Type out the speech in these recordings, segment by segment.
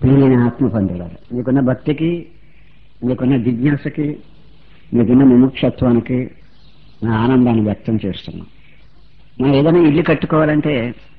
నేను ఆత్మ పొందగలరు మీకున్న భక్తికి మీకున్న జిజ్ఞాసకి మీకున్న ముముక్షత్వానికి నా ఆనందాన్ని వ్యక్తం చేస్తున్నాం మనం ఏదైనా ఇల్లు కట్టుకోవాలంటే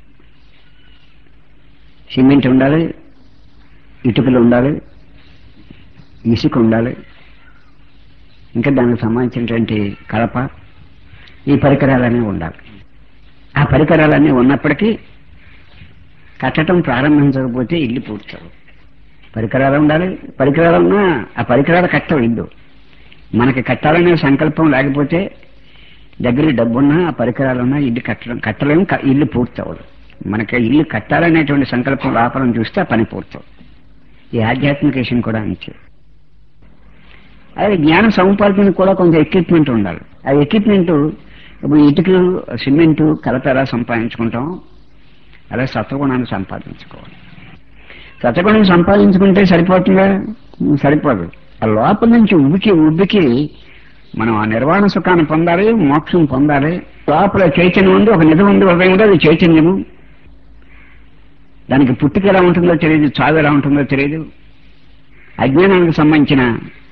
సిమెంట్ ఉండాలి ఇటుకలు ఉండాలి ఇసుక ఉండాలి ఇంకా దానికి సంబంధించినటువంటి కలప ఈ పరికరాలన్నీ ఉండాలి ఆ పరికరాలన్నీ ఉన్నప్పటికీ కట్టడం ప్రారంభించకపోతే ఇల్లు పూర్తవు పరికరాలు ఉండాలి పరికరాలు ఉన్నా ఆ పరికరాలు కట్టవు ఇల్లు మనకి కట్టాలనే సంకల్పం లేకపోతే దగ్గర డబ్బున్నా ఆ పరికరాలున్నా ఇల్లు కట్టడం కట్టలేము క- ఇల్లు పూర్తవదు మనకి ఇల్లు కట్టాలనేటువంటి సంకల్పం లోపలం చూస్తే ఆ పని పూర్తవు ఈ ఆధ్యాత్మిక విషయం కూడా అంతే అదే జ్ఞాన సముపార్జనకు కూడా కొంచెం ఎక్విప్మెంట్ ఉండాలి ఆ ఎక్విప్మెంట్ ఇప్పుడు ఇటుకలు సిమెంటు కలప ఎలా సంపాదించుకుంటాం అలా సత్వగుణాన్ని సంపాదించుకోవాలి సత్వగుణం సంపాదించుకుంటే సరిపోతుందా సరిపోదు ఆ లోపల నుంచి ఉబ్బికి ఉబ్బికి మనం ఆ నిర్వాణ సుఖాన్ని పొందాలి మోక్షం పొందాలి లోపల చైతన్యం ఉంది ఒక నిజం ఉంది హృదయం ఉంది అది చైతన్యము దానికి పుట్టుక ఎలా ఉంటుందో తెలియదు చావు ఎలా ఉంటుందో తెలియదు అజ్ఞానానికి సంబంధించిన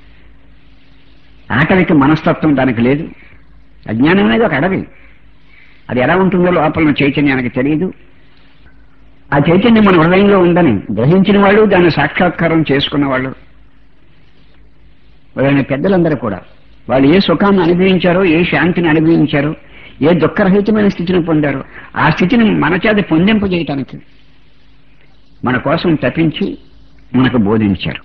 ఆటవిక మనస్తత్వం దానికి లేదు అజ్ఞానం అనేది ఒక అడవి అది ఎలా ఉంటుందో లోపల చైతన్యానికి తెలియదు ఆ చైతన్యం మన హృదయంలో ఉందని గ్రహించిన వాళ్ళు దాన్ని సాక్షాత్కారం చేసుకున్న వాళ్ళు వాళ్ళని పెద్దలందరూ కూడా వాళ్ళు ఏ సుఖాన్ని అనుభవించారో ఏ శాంతిని అనుభవించారో ఏ దుఃఖరహితమైన స్థితిని పొందారో ఆ స్థితిని మన చేత పొందింపజేయటానికి మన కోసం తప్పించి మనకు బోధించారు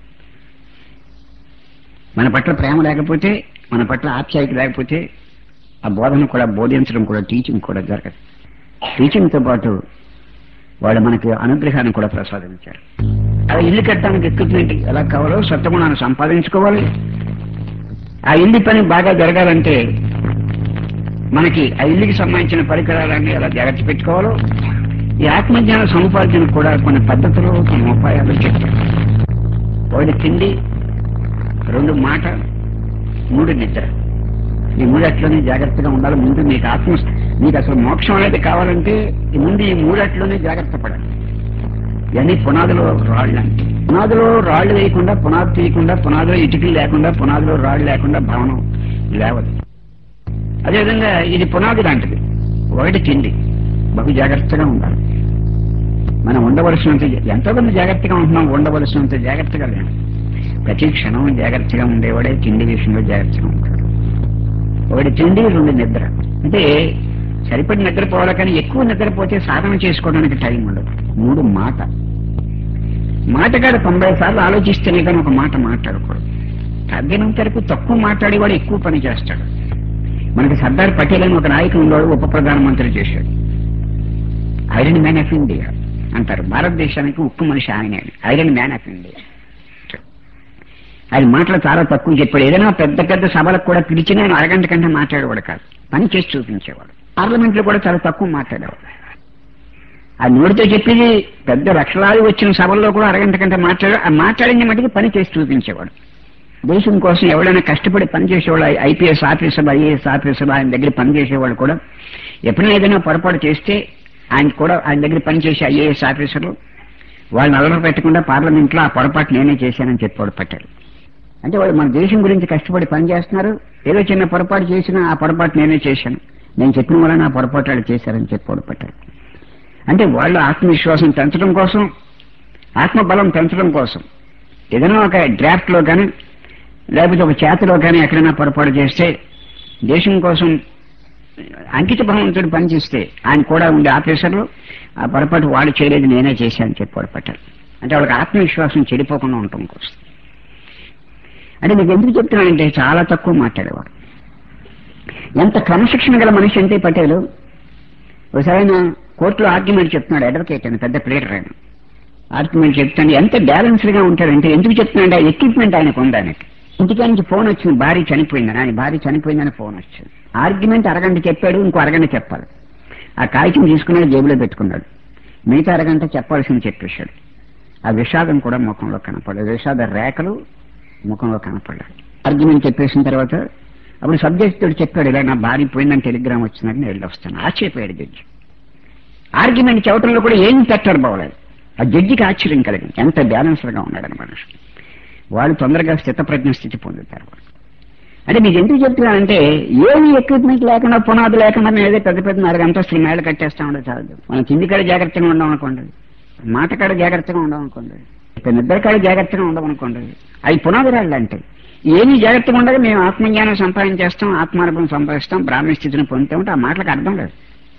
మన పట్ల ప్రేమ లేకపోతే మన పట్ల ఆప్యాయత లేకపోతే ఆ బోధన కూడా బోధించడం కూడా టీచింగ్ కూడా జరగదు టీచింగ్తో పాటు వాళ్ళు మనకి అనుగ్రహాన్ని కూడా ప్రసాదించారు ఆ ఇల్లు కట్టడానికి ఎక్విప్మెంట్ ఎలా కావాలో సత్వగుణాన్ని సంపాదించుకోవాలి ఆ ఇల్లు పని బాగా జరగాలంటే మనకి ఆ ఇల్లుకి సంబంధించిన పరికరాలన్నీ ఎలా జాగ్రత్త పెట్టుకోవాలో ఈ ఆత్మజ్ఞాన సముపార్జన కూడా కొన్ని పద్ధతులు కొన్ని ఉపాయాలు చెప్పారు ఒకటి తిండి రెండు మాట మూడు నిద్ర ఈ మూడట్లోనే జాగ్రత్తగా ఉండాలి ముందు మీకు ఆత్మ మీకు అసలు మోక్షం అనేది కావాలంటే ఈ ముందు ఈ మూడట్లోనే జాగ్రత్త పడాలి ఇవన్నీ పునాదిలో రాళ్ళు అంటే పునాదిలో రాళ్ళు వేయకుండా పునాది తీయకుండా పునాదిలో ఇటుకలు లేకుండా పునాదిలో రాళ్ళు లేకుండా భవనం లేవదు అదేవిధంగా ఇది పునాది లాంటిది ఒకటి తిండి బహు జాగ్రత్తగా ఉండాలి మనం ఉండవలసినంత ఎంతో కొంత జాగ్రత్తగా ఉంటున్నాం ఉండవలసినంత జాగ్రత్తగా లేము ప్రతి క్షణం జాగ్రత్తగా ఉండేవాడే తిండి విషయంలో జాగ్రత్తగా ఉంటాడు ఒకటి తిండి రెండు నిద్ర అంటే సరిపడి నిద్రపోవాలి కానీ ఎక్కువ నిద్రపోతే సాధన చేసుకోవడానికి టైం ఉండదు మూడు మాట మాటగాడు తొంభై సార్లు ఆలోచిస్తేనే కానీ ఒక మాట మాట్లాడకూడదు తగ్గినంత వరకు తక్కువ మాట్లాడేవాడు ఎక్కువ పని చేస్తాడు మనకి సర్దార్ పటేల్ అని ఒక నాయకుడు ఉన్నాడు ఉప ప్రధానమంత్రి చేశాడు ఐరన్ మ్యాన్ ఆఫ్ ఇండియా అంటారు భారతదేశానికి ఉక్కు మనిషి ఆయన ఐరన్ మ్యాన్ ఆఫ్ ఇండియా ఆయన మాటలు చాలా తక్కువ చెప్పాడు ఏదైనా పెద్ద పెద్ద సభలకు కూడా పిలిచినా ఆయన అరగంట కంటే మాట్లాడేవాడు కాదు పని చేసి చూపించేవాడు పార్లమెంట్ లో కూడా చాలా తక్కువ మాట్లాడేవాడు ఆ నోటితో చెప్పేది పెద్ద లక్షలాది వచ్చిన సభల్లో కూడా అరగంట కంటే మాట్లాడు ఆ మాట్లాడిన మటుకు పని చేసి చూపించేవాడు దేశం కోసం ఎవరైనా కష్టపడి పనిచేసేవాళ్ళు ఐపీఎస్ ఆఫీసర్ ఐఏఎస్ ఆఫీసర్ ఆయన దగ్గర పనిచేసేవాళ్ళు కూడా ఎప్పుడైనా ఏదైనా పొరపాటు చేస్తే ఆయన కూడా ఆయన దగ్గర పనిచేసే ఐఏఎస్ ఆఫీసర్లు వాళ్ళని అల్లరి పెట్టకుండా పార్లమెంట్ లో ఆ పొరపాటు నేనే చేశానని చెప్పాడు పట్టారు అంటే వాళ్ళు మన దేశం గురించి కష్టపడి పనిచేస్తున్నారు ఏదో చిన్న పొరపాటు చేసినా ఆ పొరపాటు నేనే చేశాను నేను చెప్పిన వల్ల నా పొరపాటు వాళ్ళు చేశారని చెప్పాడు పట్టారు అంటే వాళ్ళు ఆత్మవిశ్వాసం పెంచడం కోసం ఆత్మబలం పెంచడం కోసం ఏదైనా ఒక డ్రాఫ్ట్ లో కానీ లేకపోతే ఒక చేతిలో కానీ ఎక్కడైనా పొరపాటు చేస్తే దేశం కోసం అంకిత భావంతో పనిచేస్తే ఆయన కూడా ఉండే ఆఫీసర్లు ఆ పొరపాటు వాళ్ళు చేయలేదు నేనే చేశానని చెప్పాడు పట్టారు అంటే వాళ్ళకి ఆత్మవిశ్వాసం చెడిపోకుండా ఉండటం కోసం అంటే మీకు ఎందుకు చెప్తున్నానంటే చాలా తక్కువ మాట్లాడేవాడు ఎంత క్రమశిక్షణ గల మనిషి అంటే పటేలు ఒకసారి ఆయన కోర్టులో ఆర్గ్యుమెంట్ చెప్తున్నాడు అడ్వకేట్ అని పెద్ద ప్లేటర్ ఆయన ఆర్గ్యుమెంట్ చెప్తాను ఎంత బ్యాలెన్స్డ్ గా ఉంటాడంటే ఎందుకు చెప్తున్నాడు ఆ ఎక్విప్మెంట్ ఆయనకు ఉంది ఆయనకి ఇంటికా నుంచి ఫోన్ వచ్చింది భార్య చనిపోయిందని ఆయన భార్య చనిపోయిందని ఫోన్ వచ్చింది ఆర్గ్యుమెంట్ అరగంట చెప్పాడు ఇంకో అరగంట చెప్పాలి ఆ కాగితం తీసుకున్నాడు జేబులో పెట్టుకున్నాడు మిగతా అరగంట చెప్పాల్సింది చెప్పేశాడు ఆ విషాదం కూడా ముఖంలో కనపడదు విషాద రేఖలు ముఖంలో కనపడ్డాడు ఆర్గ్యుమెంట్ చెప్పేసిన తర్వాత అప్పుడు సబ్జెక్ట్ తోటి చెప్పాడు ఇలా నా భార్య పోయిందని టెలిగ్రామ్ వచ్చిందని నేను వెళ్ళి వస్తాను ఆశ్చర్యపోయాడు జడ్జి ఆర్గ్యుమెంట్ చెప్పడంలో కూడా ఏం పెట్టారు బాగలేదు ఆ జడ్జికి ఆశ్చర్యం కలిగింది ఎంత బ్యాలెన్స్డ్గా ఉన్నాడని మనిషి వాళ్ళు తొందరగా స్థితప్రజ్ఞ స్థితి పొందుతారు వాళ్ళు. అంటే మీకు ఎందుకు చెప్తున్నానంటే ఏమి ఎక్విప్మెంట్ లేకుండా పునాది లేకుండా మేము ఏదో పెద్ద పెద్ద నాలుగు అంతస్తులు మేళ కట్టేస్తా ఉండదు చాలు మనం కింది కాడ జాగ్రత్తగా ఉండం అనుకోండి మాట కాడ జాగ్రత్తగా ఉండం అనుకోండి ఇక నిద్ర కాడ జాగ్రత్తగా ఉండం అనుకోండి అవి పునాది రాళ్ళు అంటే ఏమీ జాగ్రత్తగా ఉండగా మేము ఆత్మజ్ఞానం సంపాదించేస్తాం ఆత్మానుభవం సంపాదిస్తాం బ్రాహ్మణ స్థితిని పొందుతామంటే ఆ మాటలకు అర్థం లేదు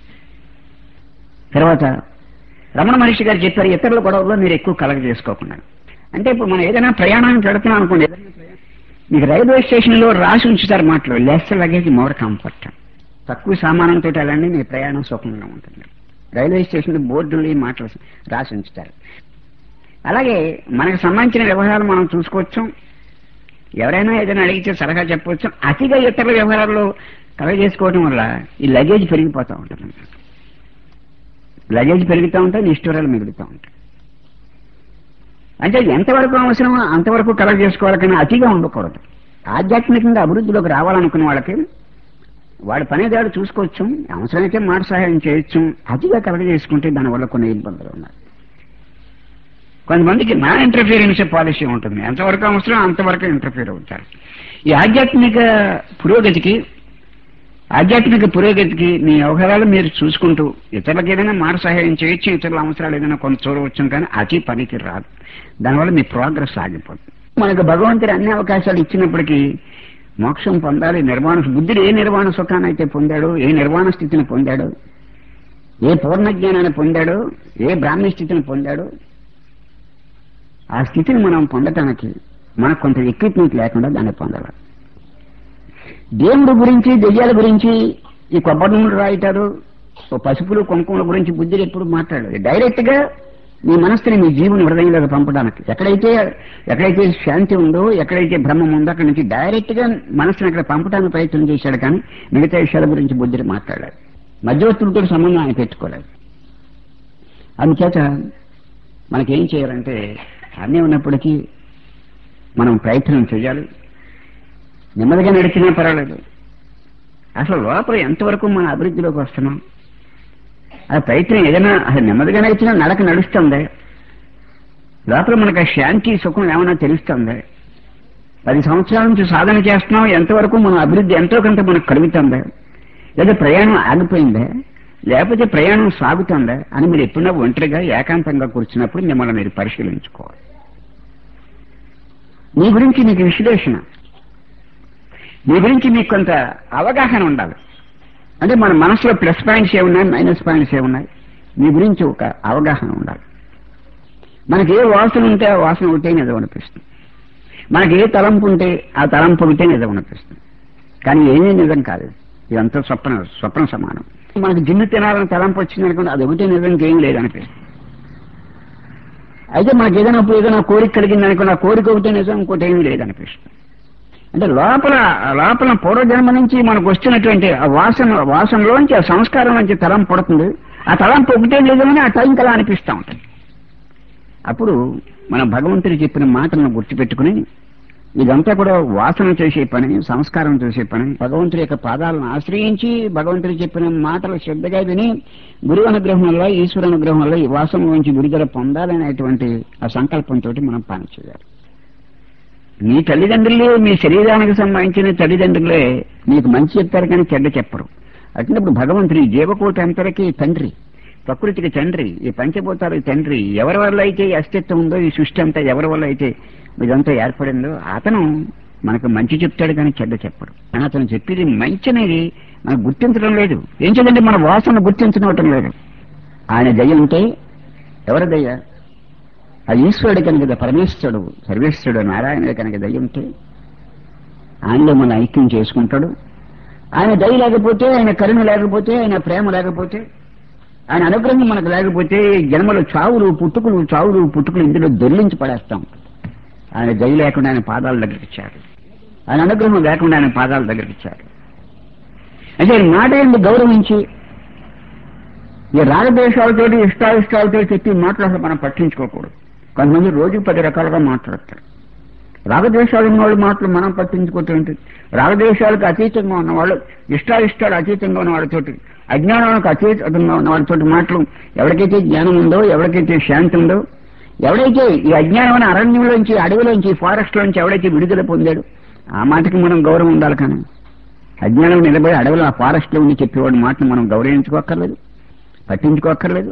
తర్వాత రమణ మహర్షి గారు చెప్పారు ఇతరుల గొడవల్లో మీరు ఎక్కువ కలగ చేసుకోకుండా అంటే ఇప్పుడు మనం ఏదైనా ప్రయాణానికి వెళుతున్నాం అనుకోండి ఏదైనా ప్రయాణం- మీకు రైల్వే స్టేషన్ లో రాసి ఉంచుతారు మాటలు లెస్ లగేజ్ మోర్ కంఫర్ట్ తక్కువ సామానంతో వెళ్ళండి మీ ప్రయాణం సుఖంగా ఉంటుంది రైల్వే స్టేషన్ బోర్డులు ఈ మాటలు రాసి ఉంచుతారు అలాగే మనకు సంబంధించిన వ్యవహారాలు మనం చూసుకోవచ్చు ఎవరైనా ఏదైనా అడిగితే సలహా చెప్పవచ్చు అతిగా ఇతర వ్యవహారాల్లో కలగ చేసుకోవడం వల్ల ఈ లగేజ్ పెరిగిపోతూ ఉంటుంది లగేజ్ పెరుగుతూ ఉంటాయి నిష్ఠూరాలు మిగులుతూ ఉంటాయి అంటే ఎంతవరకు అవసరమో అంతవరకు కలెక్ట్ చేసుకోవాలి కానీ అతిగా ఉండకూడదు ఆధ్యాత్మికంగా అభివృద్ధిలోకి రావాలనుకున్న వాళ్ళకి వాడి పనేదాడు చూసుకోవచ్చు అవసరమైతే మాట సహాయం చేయొచ్చు అతిగా కలెక్ట్ చేసుకుంటే దానివల్ల కొన్ని ఇబ్బందులు ఉన్నాయి కొంతమందికి నా ఇంటర్ఫీరెన్స్ పాలసీ ఉంటుంది ఎంతవరకు అవసరం అంతవరకు ఇంటర్ఫీర్ అవుతారు ఈ ఆధ్యాత్మిక పురోగతికి ఆధ్యాత్మిక పురోగతికి మీ వ్యవహారాలు మీరు చూసుకుంటూ ఇతరులకు ఏదైనా మాట సహాయం చేయొచ్చు ఇతరుల అవసరాలు ఏదైనా కొంత చూడవచ్చు కానీ అతి పనికి రాదు దానివల్ల మీ ప్రోగ్రెస్ ఆగిపోతుంది మనకు భగవంతుడు అన్ని అవకాశాలు ఇచ్చినప్పటికీ మోక్షం పొందాలి నిర్వాణ బుద్ధుడు ఏ నిర్వాణ సుఖాన్ని అయితే పొందాడు ఏ నిర్వాణ స్థితిని పొందాడు ఏ పూర్ణ జ్ఞానాన్ని పొందాడు ఏ బ్రాహ్మణ స్థితిని పొందాడు ఆ స్థితిని మనం పొందటానికి మనకు కొంత ఎక్విప్మెంట్ లేకుండా దాన్ని పొందాలి దేవుడి గురించి దెయ్యాల గురించి ఈ కొబ్బరి నూనె రాయిటారు ఓ పసుపులు కుంకుమల గురించి బుద్ధుడు ఎప్పుడు మాట్లాడలేదు డైరెక్ట్ గా మీ మనస్సుని మీ జీవుని హృదయంలోకి పంపడానికి ఎక్కడైతే ఎక్కడైతే శాంతి ఉందో ఎక్కడైతే బ్రహ్మం ఉందో అక్కడి నుంచి డైరెక్ట్ గా మనస్సుని అక్కడ పంపడానికి ప్రయత్నం చేశాడు కానీ మిగతా విషయాల గురించి బుద్ధుడు మాట్లాడాడు మధ్యవర్తులతో సంబంధం ఆయన పెట్టుకోలేదు అందుచేత మనకేం చేయాలంటే అన్నీ ఉన్నప్పటికీ మనం ప్రయత్నం చేయాలి నెమ్మదిగా నడిచినా పర్వాలేదు అసలు లోపల ఎంతవరకు మన అభివృద్ధిలోకి వస్తున్నాం ఆ ప్రయత్నం ఏదైనా అసలు నెమ్మదిగా నడిచినా నడక నడుస్తుంది లోపల మనకు ఆ శాంతి సుఖం ఏమైనా తెలుస్తుంది పది సంవత్సరాల నుంచి సాధన చేస్తున్నాం ఎంతవరకు మన అభివృద్ధి ఎంతో కొంత మనకు కలుగుతుంది లేదా ప్రయాణం ఆగిపోయిందా లేకపోతే ప్రయాణం సాగుతుందా అని మీరు ఎప్పుడన్నా ఒంటరిగా ఏకాంతంగా కూర్చున్నప్పుడు మిమ్మల్ని మీరు పరిశీలించుకోవాలి మీ గురించి మీకు విశ్లేషణ మీ గురించి మీకు కొంత అవగాహన ఉండాలి అంటే మన మనసులో ప్లస్ పాయింట్స్ ఏమున్నాయి మైనస్ పాయింట్స్ ఏమున్నాయి మీ గురించి ఒక అవగాహన ఉండాలి మనకి ఏ వాసన ఉంటే ఆ వాసన ఒకటే నిజం అనిపిస్తుంది మనకి ఏ తలంపు ఉంటే ఆ తలంపు ఒకటే నిజం అనిపిస్తుంది కానీ ఏమీ నిజం కాదు ఇదంతా స్వప్న స్వప్న సమానం మనకి జిన్ను తినాలని తలంపు వచ్చింది అనుకోండి అది ఒకటే నిజం ఇంకేం లేదనిపిస్తుంది అయితే మనకి ఏదైనా ఇప్పుడు ఏదైనా కోరిక కలిగింది అనుకోండి ఆ కోరిక ఒకటే నిజం ఇంకోటి ఏమీ లేదనిపిస్తుంది అంటే లోపల లోపల పూర్వజన్మ నుంచి మనకు వచ్చినటువంటి ఆ వాసన వాసనలోంచి ఆ సంస్కారం నుంచి తలం పడుతుంది ఆ తలంపు ఒకటే నిజమని ఆ టైం కలా అనిపిస్తూ ఉంటుంది అప్పుడు మనం భగవంతుడు చెప్పిన మాటలను గుర్తుపెట్టుకుని ఇదంతా కూడా వాసన చేసే పని సంస్కారం చేసే పని భగవంతుడి యొక్క పాదాలను ఆశ్రయించి భగవంతుడు చెప్పిన మాటలు శ్రద్ధగా విని గురువు అనుగ్రహం వల్ల ఈశ్వర అనుగ్రహం వల్ల ఈ వాసన నుంచి విడుదల పొందాలనేటువంటి ఆ సంకల్పంతో మనం పని చేయాలి మీ తల్లిదండ్రులే మీ శరీరానికి సంబంధించిన తల్లిదండ్రులే మీకు మంచి చెప్తారు కానీ చెడ్డ చెప్పరు అట్టినప్పుడు భగవంతుడి జీవకోటి అంతరికి తండ్రి ప్రకృతికి తండ్రి ఈ పంచభూతాలకు తండ్రి ఎవరి వల్ల అయితే ఈ అస్తిత్వం ఉందో ఈ సృష్టి అంతా ఎవరి వల్ల అయితే ఇదంతా ఏర్పడిందో అతను మనకు మంచి చెప్తాడు కానీ చెడ్డ చెప్పడు కానీ అతను చెప్పేది మంచి అనేది మనకు గుర్తించడం లేదు ఏం చేద్దంటే మన వాసన గుర్తించడం లేదు ఆయన దయ ఉంటే ఎవరి దయ ఆ ఈశ్వరుడు కనుక పరమేశ్వరుడు సర్వేశ్వరుడు నారాయణుడు కనుక దయ ఉంటే ఆయనలో మన ఐక్యం చేసుకుంటాడు ఆయన దయ లేకపోతే ఆయన కరుణ లేకపోతే ఆయన ప్రేమ లేకపోతే ఆయన అనుగ్రహం మనకు లేకపోతే జన్మలో చావులు పుట్టుకులు చావులు పుట్టుకులు ఇందులో దొర్లించి పడేస్తాం ఆయన దయ లేకుండా ఆయన పాదాల దగ్గరికి ఇచ్చాడు ఆయన అనుగ్రహం లేకుండా ఆయన పాదాల దగ్గరికి ఇచ్చాడు అంటే ఆయన మాట ఎందుకు గౌరవించి ఈ రాగద్వేషాలతోటి ఇష్టాయిష్టాలతో చెప్పి మాటలు అసలు మనం పట్టించుకోకూడదు కొంతమంది రోజుకు పది రకాలుగా మాట్లాడతారు రాగద్వేషాలు ఉన్న వాళ్ళ మాటలు మనం పట్టించుకుంటుంటే రాగద్వేషాలకు అతీతంగా ఉన్నవాళ్ళు ఇష్టాయిష్టాలు అతీతంగా ఉన్న వాళ్ళతోటి అజ్ఞానానికి అతీతంగా ఉన్న వాళ్ళతోటి మాటలు ఎవరికైతే జ్ఞానం ఉందో ఎవరికైతే శాంతి ఉందో ఎవడైతే ఈ అజ్ఞానం అనే అరణ్యంలోంచి అడవిలోంచి ఫారెస్ట్ లోంచి ఎవడైతే విడుదల పొందాడు ఆ మాటకి మనం గౌరవం ఉండాలి కానీ అజ్ఞానం నిలబడి అడవిలో ఆ ఫారెస్ట్ లో ఉండి చెప్పేవాడి మాటను మనం గౌరవించుకోక్కర్లేదు పట్టించుకోక్కర్లేదు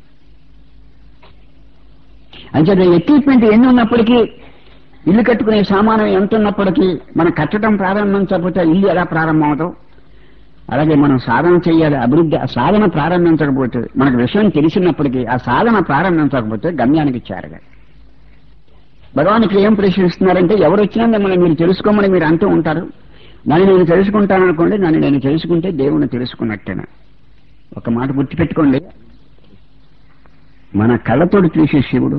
అంచేత ఎక్విప్మెంట్ ఎన్ని ఉన్నప్పటికీ ఇల్లు కట్టుకునే సామానం ఎంత ఉన్నప్పటికీ మనం కట్టడం ప్రారంభించకపోతే ఇల్లు ఎలా ప్రారంభం అవుతాం అలాగే మనం సాధన చేయాలి అభివృద్ధి ఆ సాధన ప్రారంభించకపోతే మనకు విషయం తెలిసినప్పటికీ ఆ సాధన ప్రారంభించకపోతే గమ్యానికి చేరగా భగవాన్ ఇక్కడ ఏం ప్రశ్నిస్తున్నారంటే ఎవరు వచ్చినా మిమ్మల్ని మీరు తెలుసుకోమని మీరు అంటూ ఉంటారు నన్ను నేను తెలుసుకుంటాననుకోండి నన్ను నేను తెలుసుకుంటే దేవుణ్ణి తెలుసుకున్నట్టేనా ఒక మాట గుర్తుపెట్టుకోండి మన కళ్ళతోటి చూసే శివుడు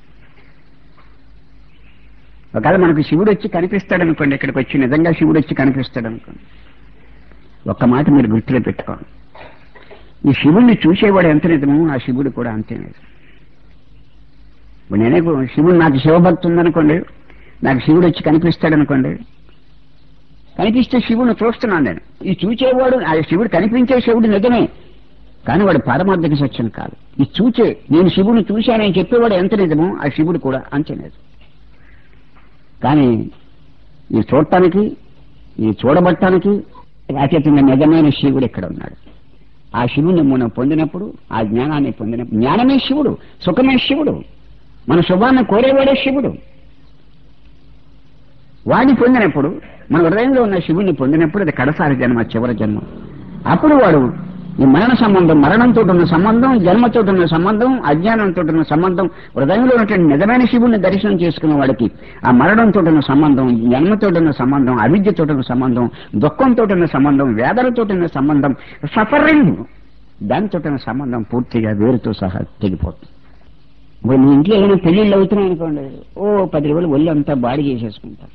ఒకవేళ మనకు శివుడు వచ్చి కనిపిస్తాడు అనుకోండి ఇక్కడికి వచ్చి నిజంగా శివుడు వచ్చి కనిపిస్తాడు అనుకోండి ఒక్క మాట మీరు గుర్తులో పెట్టుకోండి ఈ శివుణ్ణి చూసేవాడు ఎంత నిజమో ఆ శివుడు కూడా అంతే నిజం ఇప్పుడు నేనే శివుడు నాకు శివభక్తి ఉందనుకోండి నాకు శివుడు వచ్చి కనిపిస్తాడు అనుకోండి కనిపిస్తే శివుని చూస్తున్నాను నేను ఈ చూచేవాడు ఆ శివుడు కనిపించే శివుడు నిజమే కానీ వాడు పారమార్థిక సత్యం కాదు ఈ చూచే నేను శివుని చూశానని చెప్పేవాడు ఎంత నిజమో ఆ శివుడు కూడా అంతే నిజం కానీ ఈ చూడటానికి ఈ చూడబట్టానికి అత్యంతంగా నిజమైన శివుడు ఇక్కడ ఉన్నాడు ఆ శివుని మనం పొందినప్పుడు ఆ జ్ఞానాన్ని పొందినప్పుడు జ్ఞానమే శివుడు సుఖమే శివుడు మన శుభాన్ని కోరేవాడే శివుడు వాడిని పొందినప్పుడు మన హృదయంలో ఉన్న శివుణ్ణి పొందినప్పుడు అది కడసారి జన్మ చివరి జన్మ అప్పుడు వాడు ఈ మరణ సంబంధం మరణంతో ఉన్న సంబంధం జన్మతో ఉన్న సంబంధం అజ్ఞానంతో ఉన్న సంబంధం హృదయంలో ఉన్నటువంటి నిజమైన శివుణ్ణి దర్శనం చేసుకున్న వాడికి ఆ మరణంతో ఉన్న సంబంధం జన్మతో ఉన్న సంబంధం అవిద్యతో ఉన్న సంబంధం దుఃఖంతో ఉన్న సంబంధం వేదనతో ఉన్న సంబంధం సఫరింగ్ దానితో ఉన్న సంబంధం పూర్తిగా వేరుతో సహా తెగిపోతుంది ఇప్పుడు మీ ఇంట్లో ఏమైనా పెళ్లిళ్ళు అవుతున్నాయి అనుకోండి ఓ పది రోజులు ఒళ్ళు అంతా బాడీ చేసేసుకుంటారు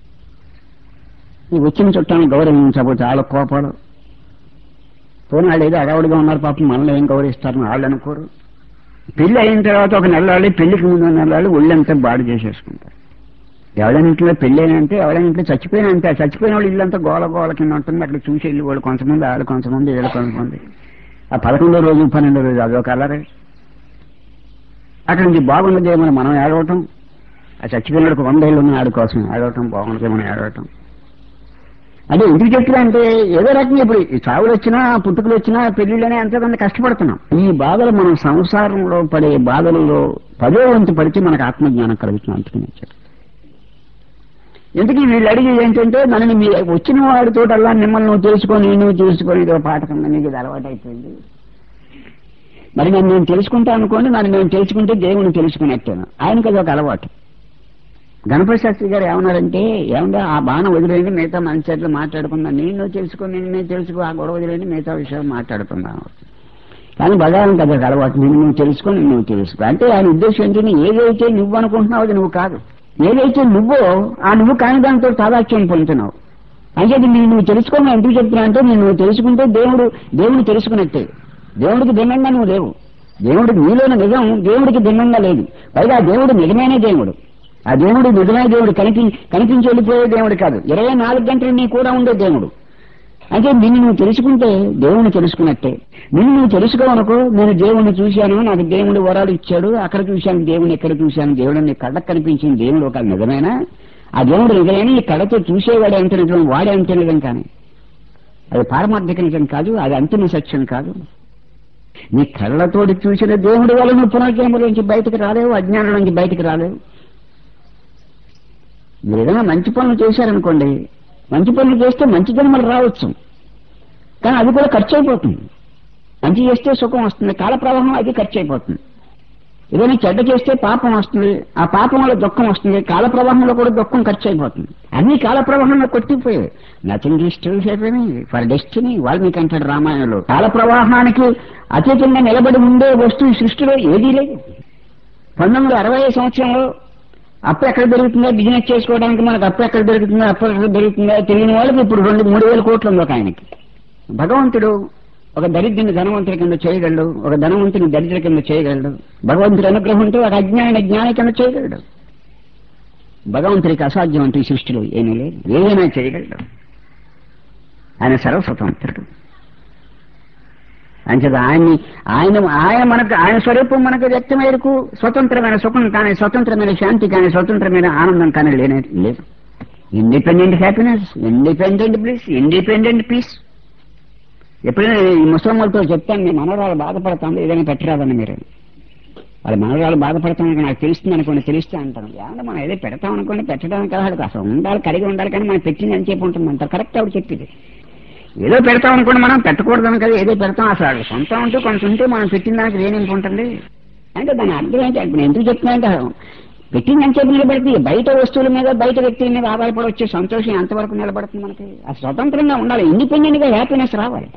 ఈ వచ్చిన చుట్టాన్ని గౌరవించకపోతే వాళ్ళ కోపాలు పోనీ వాళ్ళు ఏదో అడవుడిగా ఉన్నారు పాపం మనల్ని ఏం గౌరవిస్తారని వాళ్ళు అనుకోరు పెళ్లి అయిన తర్వాత ఒక నెలలాడి పెళ్లికి ముందు నెలలాడి ఒళ్ళంతా బాడు చేసేసుకుంటారు ఎవరైనా ఇంట్లో పెళ్లి అయినంటే ఎవరైనా ఇంట్లో చచ్చిపోయినా అంతే చచ్చిపోయిన వాళ్ళు ఇల్లంతా గోల గోల కింద ఉంటుంది అక్కడ చూసి వెళ్ళి వాళ్ళు కొంతమంది వాళ్ళు కొంతమంది వీళ్ళు కొంతమంది ఆ పదకొండో రోజు పన్నెండో రోజు అదొక అలరే అక్కడ నుంచి బాగున్నదేమని మనం ఏడవటం ఆ చచ్చిపోయినకు వంద ఏళ్ళు ఉన్న ఆడు కోసం ఏడవటం బాగున్నదేమని ఏడవటం అంటే ఎందుకు చెప్తున్నా అంటే ఏదో రకంగా ఇప్పుడు ఈ చావులు వచ్చినా పుట్టుకలు వచ్చినా పెళ్లిళ్ళనే ఎంతోమంది కష్టపడుతున్నాం ఈ బాధలు మనం సంసారంలో పడే బాధలలో పదో వంతు పడితే మనకు ఆత్మజ్ఞానం కలుగుతుంది అందుకని చెప్పారు ఎందుకు వీళ్ళు అడిగేది ఏంటంటే నన్ను మీ వచ్చిన వాడితో అలా మిమ్మల్ని నువ్వు తెలుసుకొని నువ్వు తెలుసుకొని ఇదో పాఠకంగా నీకు ఇది అలవాటు అయిపోయింది మరి నన్ను నేను తెలుసుకుంటా అనుకోండి నన్ను నేను తెలుసుకుంటే దేవుని తెలుసుకున్నట్టాను ఆయనకి అది ఒక అలవాటు గణపతి శాస్త్రి గారు ఏమన్నారంటే ఏమన్నా ఆ బాణం వదిలేయండి మిగతా మన చేతిలో మాట్లాడుకుందాం నేను నువ్వు తెలుసుకో నేను నేను తెలుసుకో ఆ గొడవ వదిలేయండి మిగతా విషయాలు మాట్లాడుకుందాం కానీ భగవాన్ కదా అలవాటు నేను నువ్వు తెలుసుకో నేను నువ్వు తెలుసుకో అంటే ఆయన ఉద్దేశం ఏంటంటే ఏదైతే నువ్వు అనుకుంటున్నావు అది నువ్వు కాదు ఏదైతే నువ్వో ఆ నువ్వు కాని దాంతో తాదాత్యం పొందుతున్నావు అంటే నేను నువ్వు తెలుసుకోమని ఎందుకు చెప్తున్నా అంటే నేను నువ్వు తెలుసుకుంటే దేవుడు దేవుడు తెలుసుకున్నట్టే దేవుడికి భిన్నంగా నువ్వు లేవు దేవుడికి నీలోని నిజం దేవుడికి భిన్నంగా లేదు పైగా దేవుడు నిజమైన దేవుడు ఆ దేవుడు నిజమైన దేవుడు కనిపి కనిపించి వెళ్ళిపోయే దేవుడు కాదు ఇరవై నాలుగు గంటలు నీ కూడా ఉండే దేవుడు అంటే నిన్ను నువ్వు తెలుసుకుంటే దేవుని తెలుసుకున్నట్టే నిన్ను నువ్వు తెలుసుకోవనుకో నేను దేవుణ్ణి చూశాను నాకు దేవుడు వరాలు ఇచ్చాడు అక్కడ చూశాను దేవుని ఎక్కడ చూశాను దేవుడు నీ కళ్ళకు కనిపించిన దేవుడు ఒక నిజమేనా ఆ దేవుడు నిజమైన ఈ కళ్ళతో చూసేవాడు ఎంత నిజం వాడే అంత నిజం కానీ అది పారమార్థిక నిజం కాదు అది అంతిమ సత్యం కాదు నీ కళ్ళతోటి చూసిన దేవుడి వల్ల నువ్వు పునర్జన్మ నుంచి బయటకు రాలేవు అజ్ఞానం నుంచి బయటకు రాలేవు మీరు ఏదైనా మంచి పనులు చేశారనుకోండి మంచి పనులు చేస్తే మంచి జన్మలు రావచ్చు కానీ అది కూడా ఖర్చు అయిపోతుంది మంచి చేస్తే సుఖం వస్తుంది కాల ప్రవాహం అది ఖర్చు అయిపోతుంది ఏదైనా చెడ్డ చేస్తే పాపం వస్తుంది ఆ పాపం వల్ల దుఃఖం వస్తుంది కాల ప్రవాహంలో కూడా దుఃఖం ఖర్చు అయిపోతుంది అన్ని కాల ప్రవాహంలో కొట్టిపోయాయి nothing is still happening for destiny Valmiki అంటాడు రామాయణంలో కాల ప్రవాహానికి అతీతంగా నిలబడి ఉండే వస్తువు సృష్టిలో ఏదీ లేదు పంతొమ్మిది వందల అరవై సంవత్సరంలో అప్పు ఎక్కడ దొరుకుతుందో బిజినెస్ చేసుకోవడానికి మనకు అప్పు ఎక్కడ దొరుకుతుందో అప్పు ఎక్కడ దొరుకుతుందో తెలియని వాళ్ళకి ఇప్పుడు రెండు మూడు వేల కోట్లు ఉంది ఒక ఆయనకి భగవంతుడు ఒక దరిద్రుని ధనవంతుడి కింద చేయగలడు ఒక ధనవంతుని దరిద్ర కింద చేయగలడు భగవంతుడి అనుగ్రహంతో ఒక అజ్ఞాని జ్ఞాని కింద చేయగలడు భగవంతుడికి అసాధ్యం అంటే ఈ సృష్టిలో ఏమీ లేదు ఏదైనా చేయగలడు ఆయన సర్వస్వతంత్రుడు అంచేత ఆయన్ని ఆయన ఆయన మనకు ఆయన స్వరూపం మనకు వ్యక్తమయ్యకు స్వతంత్రమైన సుఖం కానీ స్వతంత్రమైన శాంతి కానీ స్వతంత్రమైన ఆనందం కానీ లేనే లేదు independent happiness independent bliss independent peace ఎప్పుడైనా ఈ ముసలమ్మలతో చెప్తాను మీ మనవరాలు బాధపడతాను ఏదైనా పెట్టరాదని మీరు వాళ్ళ మనవరాలు బాధపడతాం నాకు తెలుస్తుంది అనుకోండి తెలిస్తే అంటాను ఏమన్నా మనం ఏదో పెడతాం అనుకోండి పెట్టడానికి కాదు అసలు ఉండాలి కడిగి ఉండాలి కానీ మనం పెట్టింది అని చెప్పి ఉంటుంది అంటారు కరెక్ట్ ఆవిడ చెప్పింది ఏదో పెడతాం అనుకోండి మనం పెట్టకూడదని కదా ఏదో పెడతాం అసలు వాళ్ళ సొంతం ఉంటూ కొంచెం ఉంటే మనం పెట్టిన దానికి ఏనేమి ఉంటుంది అంటే దాని అర్థం ఏంటి ఇప్పుడు ఎందుకు చెప్తున్నానంటే పెట్టింది అని చెప్పి నిలబడుతుంది బయట వస్తువుల మీద బయట వ్యక్తుల మీద ఆధారపడి వచ్చే సంతోషం ఎంతవరకు నిలబడుతుంది మనకి ఆ స్వతంత్రంగా ఉండాలి ఇండిపెండెంట్ గా హ్యాపీనెస్ రావాలి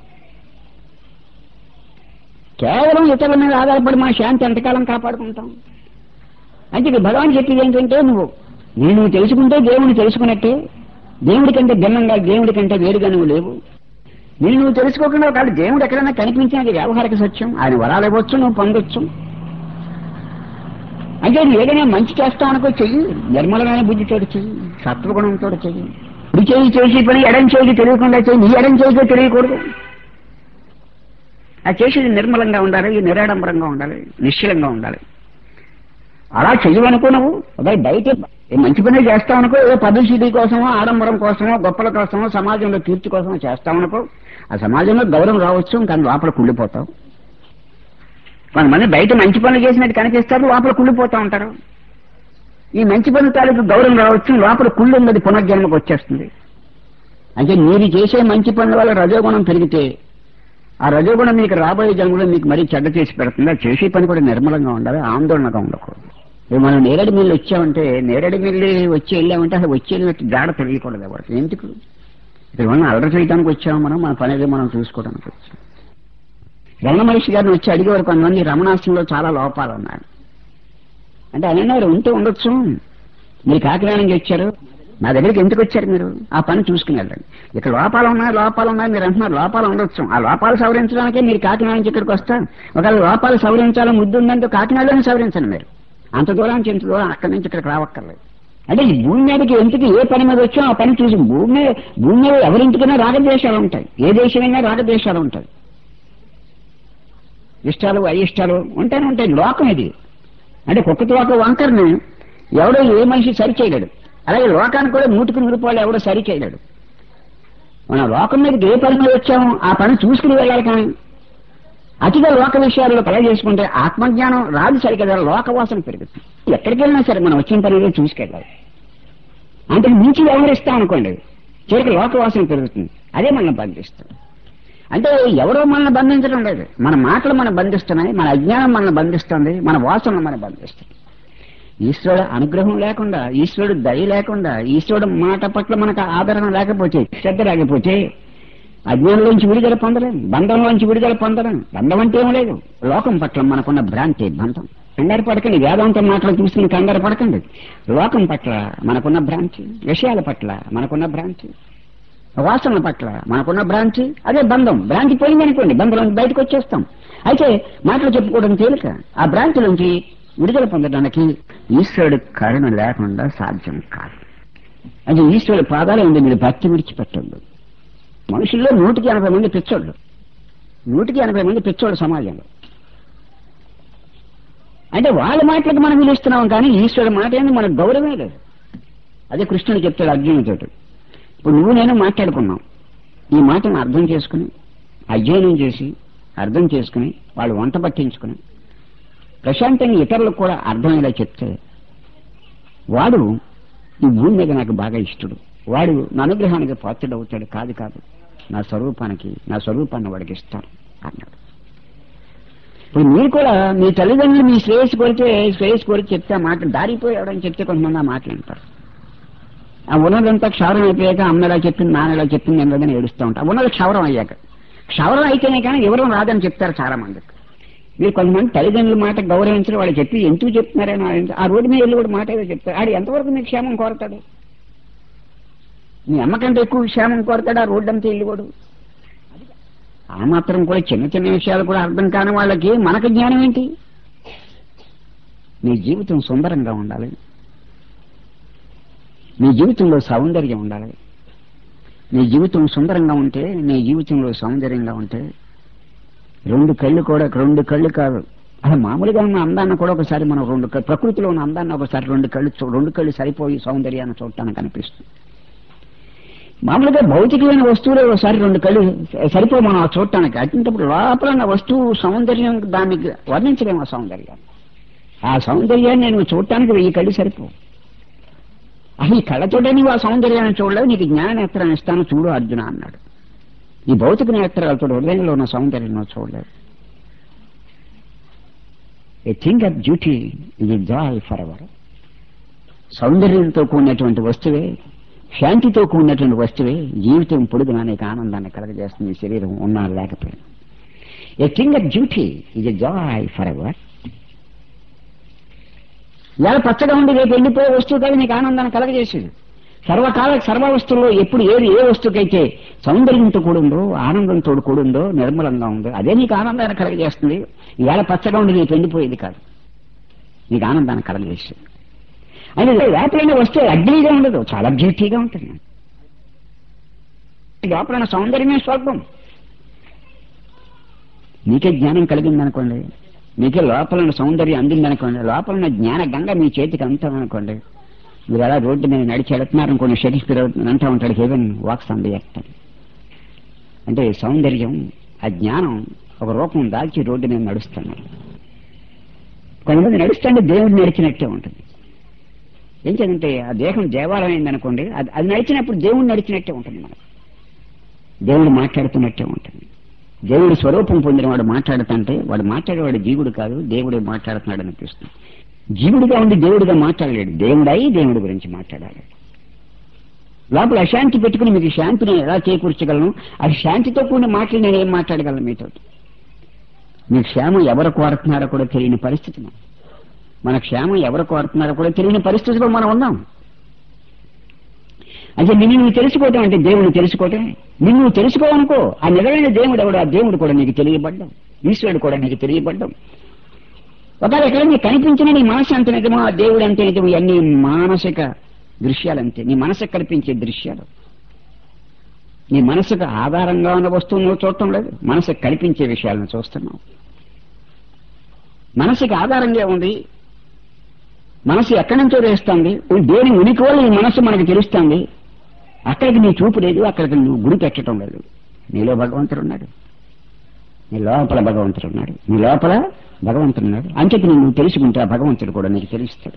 కేవలం ఇతరుల మీద ఆధారపడి మన శాంతి ఎంతకాలం కాపాడుకుంటాం అంటే ఇక భగవాన్ చెప్పేది ఏంటంటే నువ్వు నేను నువ్వు తెలుసుకుంటే దేవుడిని తెలుసుకున్నట్టే దేవుడి కంటే భిన్నంగా దేవుడి కంటే వేరుగా నువ్వు లేవు నేను నువ్వు తెలుసుకోకుండా ఒకవేళ దేవుడు ఎక్కడైనా కనిపించినది వ్యవహారిక సత్యం ఆయన వరాలు ఇవ్వచ్చు నువ్వు పొందొచ్చు అంటే నువ్వు ఏదైనా మంచి చేస్తావు అనుకో చెయ్యి నిర్మలమైన బుద్ధితో చెయ్యి సత్వగుణంతో చెయ్యి కుడి చేయి చేసి పని ఎడం చేయికి తెలియకుండా చెయ్యి నీ ఎడం చేయికే తెలియకూడదు ఆ చేసేది నిర్మలంగా ఉండాలి నిరాడంబరంగా ఉండాలి నిశ్చలంగా ఉండాలి అలా చెయ్యవనుకో నువ్వు అదే బయట ఏ మంచి పని చేస్తావు అనుకో ఏదో పబ్లిసిటీ కోసమో ఆడంబరం కోసమో గొప్పల కోసమో సమాజంలో కీర్తి కోసమో చేస్తావనుకో ఆ సమాజంలో గౌరవం రావచ్చు కానీ లోపల కుళ్ళిపోతావు కొంతమంది బయట మంచి పనులు చేసినట్టు కనిపిస్తారు లోపల కుళ్ళిపోతా ఉంటారు ఈ మంచి పనుల తాలూకు గౌరవం రావచ్చు లోపల కుళ్ళు ఉన్నది పునర్జన్మకు వచ్చేస్తుంది అంటే మీరు చేసే మంచి పనుల వల్ల రజోగుణం పెరిగితే ఆ రజోగుణం మీకు రాబోయే జన్మలో మీకు మరీ చెడ్డ చేసి పెడుతుంది ఆ చేసే పని కూడా నిర్మలంగా ఉండాలి ఆందోళనగా ఉండకూడదు ఇప్పుడు మనం నేరడి మిల్లు వచ్చామంటే నేరడి మిల్లు వచ్చి వెళ్ళామంటే అసలు వచ్చి వెళ్ళినట్టు జాడ తెలియకూడదు ఎవరికి ఎందుకు ఇక్కడ మనం అల్లరి చేయడానికి వచ్చాము మనం మన పని ఏదో మనం చూసుకోవడానికి వచ్చాం రమణ మహర్షి గారిని వచ్చి అడిగేవారు కొంతమంది రమణాశ్రంలో చాలా లోపాలు ఉన్నాయి అంటే ఆయన అన్నారు ఉంటే ఉండొచ్చు మీరు కాకినాడ నుంచి వచ్చారు నా దగ్గరికి ఎందుకు వచ్చారు మీరు ఆ పని చూసుకుని వెళ్ళండి ఇక్కడ లోపాలు ఉన్నాయి లోపాలు ఉన్నాయి మీరు అంటున్నారు లోపాలు ఉండొచ్చు ఆ లోపాలు సవరించడానికే మీరు కాకినాడ నుంచి ఇక్కడికి వస్తారు ఒకవేళ లోపాలు సవరించాలని ముద్దు ఉందంటే కాకినాడలోనే సవరించండి మీరు అంత దూరానికి ఇంత దూరం అక్కడి నుంచి ఇక్కడికి రావక్కర్లేదు అంటే ఈ భూమి మీదకి ఎందుకు ఏ పని మీద వచ్చో ఆ పని చూసి భూమి మీద భూమి మీద ఎవరింటికైనా రాగద్వేషాలు ఉంటాయి ఏ దేశమైనా రాగద్వేషాలు ఉంటాయి ఇష్టాలు అయిష్టాలు ఉంటానే ఉంటాయి లోకం ఇది అంటే కుక్క తోక వంకర్ని ఎవడో ఏ మనిషి సరి చేయలేడు అలాగే లోకానికి కూడా నూటికి నూరు రూపాయలు ఎవడో సరి చేయలేడు మనం లోకం మీదకి ఏ పని మీద వచ్చామో ఆ పని చూసుకుని వెళ్ళాలి కానీ అతిగా లోక విషయాల్లో కల చేసుకుంటే ఆత్మజ్ఞానం రాదు సరికదా లోకవాసన పెరుగుతుంది ఎక్కడికి వెళ్ళినా సరే మనం వచ్చిన పని ఏదో చూసుకెళ్ళాలి అంటే మించి వ్యవహరిస్తాం అనుకోండి చివరికి లోకవాసన పెరుగుతుంది అదే మనల్ని బంధిస్తుంది అంటే ఎవరో మనల్ని బంధించడం లేదు మన మాటలు మనం బంధిస్తున్నాయి మన అజ్ఞానం మనల్ని బంధిస్తుంది మన వాసనలు మనం బంధిస్తుంది ఈశ్వరుడు అనుగ్రహం లేకుండా ఈశ్వరుడు దయ లేకుండా ఈశ్వరుడు మాట పట్ల మనకు ఆదరణ లేకపోతే శ్రద్ధ లేకపోతే అజ్ఞానంలోంచి విడుదల పొందలేం బంధంలోంచి విడుదల పొందలేం బంధం అంటే ఏం లేదు లోకం పట్ల మనకున్న భ్రాంతి బంధం కంగారు పడకండి వేదాంతం మాటలు చూసుకుని కంగారు పడకండి లోకం పట్ల మనకున్న భ్రాంతి విషయాల పట్ల మనకున్న భ్రాంతి వాసనల పట్ల మనకున్న భ్రాంతి అదే బంధం భ్రాంతి పోయిందనుకోండి బంధంలోంచి బయటకు వచ్చేస్తాం అయితే మాటలు చెప్పుకోవడం తేలిక ఆ భ్రాంతిలోంచి విడుదల పొందడానికి ఈశ్వరుడు కరుణ లేకుండా సాధ్యం కాదు అంటే ఈశ్వరుడు పాదాలు ఉంది మీరు భక్తి విడిచిపెట్టండు మనుషుల్లో నూటికి ఎనభై మంది పిచ్చోళ్ళు నూటికి ఎనభై మంది పిచ్చోళ్ళు సమాజంలో అంటే వాళ్ళ మాటలకు మనం విలుస్తున్నాం కానీ ఈశ్వరుడు మాట ఏంది మనకు గౌరవమే లేదు అదే కృష్ణుడు చెప్తాడు అర్జునుడితో ఇప్పుడు నువ్వు నేను మాట్లాడుకున్నాం ఈ మాటను అర్థం చేసుకుని అధ్యయనం చేసి అర్థం చేసుకుని వాళ్ళు వంట పట్టించుకుని ప్రశాంతంగా ఇతరులకు కూడా అర్థమయ్యేలా చెప్తే వాడు ఈ భూమి మీద నాకు బాగా ఇష్టడు వాడు నా అనుగ్రహానికి పాత్రుడు అవుతాడు కాదు కాదు నా స్వరూపానికి నా స్వరూపాన్ని వాడికి ఇస్తాను అన్నాడు ఇప్పుడు మీరు కూడా మీ తల్లిదండ్రులు మీ శ్రేయస్సు కోరితే శ్రేయస్సు కోరి చెప్తే ఆ మాట దారిపోయి ఎవడని చెప్తే కొంతమంది ఆ మాటలు వింటారు ఆ ఉన్నదంతా క్షవరం అయిపోయాక అమ్మ ఎలా చెప్పింది నాన్న ఎలా చెప్పింది എന്നదని ఏడుస్తూ ఉంటారు ఉన్నది క్షవరం అయ్యాక క్షవరం అయితేనే కానీ ఎవరు రాదని చెప్తారు చాలా మందికి మీరు కొంతమంది తల్లిదండ్రుల మాట గౌరవించడం వాళ్ళు చెప్పి ఎందుకు చెప్తున్నారని ఆలోచించి- ఆ రోడ్డు మీద వెళ్ళి కూడా మాట ఏదో చెప్తారు ఆడు ఎంతవరకు మీకు క్షేమం కోరతాడు మీ అమ్మకంటే ఎక్కువ క్షేమం కోరతాడు ఆ రోడ్డు అంతా వెళ్ళి కూడా ఆ మాత్రం కూడా చిన్న చిన్న విషయాలు కూడా అర్థం కాని వాళ్ళకి మనకు జ్ఞానం ఏంటి మీ జీవితం సుందరంగా ఉండాలి నీ జీవితంలో సౌందర్యం ఉండాలి నీ జీవితం సుందరంగా ఉంటే నీ జీవితంలో సౌందర్యంగా ఉంటే రెండు కళ్ళు కూడా రెండు కళ్ళు కాదు అసలు మామూలుగా ఉన్న అందాన్ని కూడా ఒకసారి మనం రెండు కళ్ళు ప్రకృతిలో ఉన్న అందాన్ని ఒకసారి రెండు కళ్ళు చూ- రెండు కళ్ళు సరిపోయి సౌందర్యాన్ని చూడటానికి అనిపిస్తుంది మామూలుగా భౌతికమైన వస్తువులే ఒకసారి రెండు కళ్ళు సరిపో మనం ఆ చూడటానికి అటువంటిప్పుడు లోపల ఉన్న వస్తువు సౌందర్యం దానికి వర్ణించలేము ఆ సౌందర్యాన్ని ఆ సౌందర్యాన్ని నేను చూడటానికి వెయ్యి కళ్ళు సరిపో అసలు ఈ కళ్ళతోటే నీవు ఆ సౌందర్యాన్ని చూడలేవు నీకు జ్ఞాన నేత్రాన్ని ఇస్తాను చూడు అర్జున అన్నాడు ఈ భౌతిక నేత్రాలతో హృదయంలో ఉన్న సౌందర్యం నువ్వు చూడలేవు ఏ థింగ్ ఆఫ్ బ్యూటీ ఇది జాయ్ ఫర్ ఎవర్ సౌందర్యంతో కూడినటువంటి వస్తువే శాంతితో కూడినటువంటి వస్తువే జీవితం పొడుగునా నీకు ఆనందాన్ని కలగజేస్తుంది ఈ శరీరం ఉన్నా లేకపోయినా ఏ థింగ్ ఆఫ్ బ్యూటీ ఇది జాయ్ ఫర్ ఎవర్ ఇవాళ పచ్చగా ఉండి రేపు వెళ్ళిపోయే వస్తువు కాదు నీకు ఆనందాన్ని కలగజేసేది సర్వకాల సర్వ వస్తువుల్లో ఎప్పుడు ఏది ఏ వస్తువుకైతే సౌందర్యంతో కూడిందో ఆనందంతో కూడిందో నిర్మలంగా ఉందో అదే నీకు ఆనందాన్ని కలగజేస్తుంది ఇవాళ పచ్చగా ఉండి రేపు ఎండిపోయేది కాదు నీకు ఆనందాన్ని కలగజేస్తుంది అని లోపలైన వస్తువు అగ్లీగా ఉండదు చాలా బ్యూటీగా ఉంటుంది లోపలైన సౌందర్యమే స్వల్పం నీకే జ్ఞానం కలిగిందనుకోండి మీకే లోపల ఉన్న సౌందర్యం అందిందనుకోండి లోపల ఉన్న జ్ఞాన గంగ మీ చేతికి అంతామనుకోండి మీరు అలా రోడ్డు మీద నడిచి వెళుతున్నారనుకోండి షేక్స్పియర్ అంటూ ఉంటాడు heaven walks on the earth అని. అంటే సౌందర్యం ఆ జ్ఞానం ఒక రూపం దాల్చి రోడ్డు మీద నడుస్తున్నారు కొంతమంది నడుస్తుంటే దేవుడు నడిచినట్టే ఉంటుంది ఏం చేదంటే ఆ దేహం దేవాలయం అయిందనుకోండి అది అది నడిచినప్పుడు దేవుడు నడిచినట్టే ఉంటుంది మనకు దేవుడు మాట్లాడుతున్నట్టే ఉంటుంది దేవుడి స్వరూపం పొందిన వాడు మాట్లాడుతుంటే వాడు మాట్లాడేవాడు జీవుడు కాదు దేవుడే మాట్లాడుతున్నాడు అనిపిస్తుంది జీవుడిగా ఉండి దేవుడిగా మాట్లాడలేడు దేవుడై దేవుడి గురించి మాట్లాడాలి లోపల అశాంతి పెట్టుకుని మీకు శాంతిని ఎలా చేకూర్చగలను అది శాంతితో కూడిన మాటలు నేను ఏం మాట్లాడగలను మీతో మీ క్షేమం ఎవరు కోరుతున్నారో కూడా తెలియని పరిస్థితి మనం. మన క్షేమం ఎవరు కోరుతున్నారో కూడా తెలియని పరిస్థితిలో మనం ఉన్నాం అంటే నిన్ను నువ్వు తెలుసుకోవటం అంటే దేవుని తెలుసుకోవటం నిన్ను నువ్వు తెలుసుకోవనుకో ఆ నిజమైన దేవుడు ఎవడు ఆ దేవుడు కూడా నీకు తెలియబడ్డం ఈశ్వరుడు కూడా నీకు తెలియబడ్డం ఒకవేళ ఎక్కడ నీకు కనిపించిన నీ మనసు అంత నిజమో ఆ దేవుడు అంతే నిజమో ఇవన్నీ మానసిక దృశ్యాలంతే నీ మనసుకు కల్పించే దృశ్యాలు నీ మనసుకు ఆధారంగా ఉన్న వస్తువును నువ్వు చూడటం లేదు మనసుకు కల్పించే విషయాలను చూస్తున్నావు మనసుకి ఆధారంగా ఉంది మనసు ఎక్కడి నుంచో వేస్తుంది దేని ఉనికి వల్ల ఈ మనసు మనకు తెలుస్తుంది అక్కడికి నీ చూపు లేదు అక్కడికి నువ్వు గురి పెట్టడం లేదు నీలో భగవంతుడు ఉన్నాడు నీ లోపల భగవంతుడు ఉన్నాడు నీ లోపల భగవంతుడు ఉన్నాడు అంచేత నువ్వు తెలుసుకుంటే ఆ భగవంతుడు కూడా నీకు తెలుస్తాడు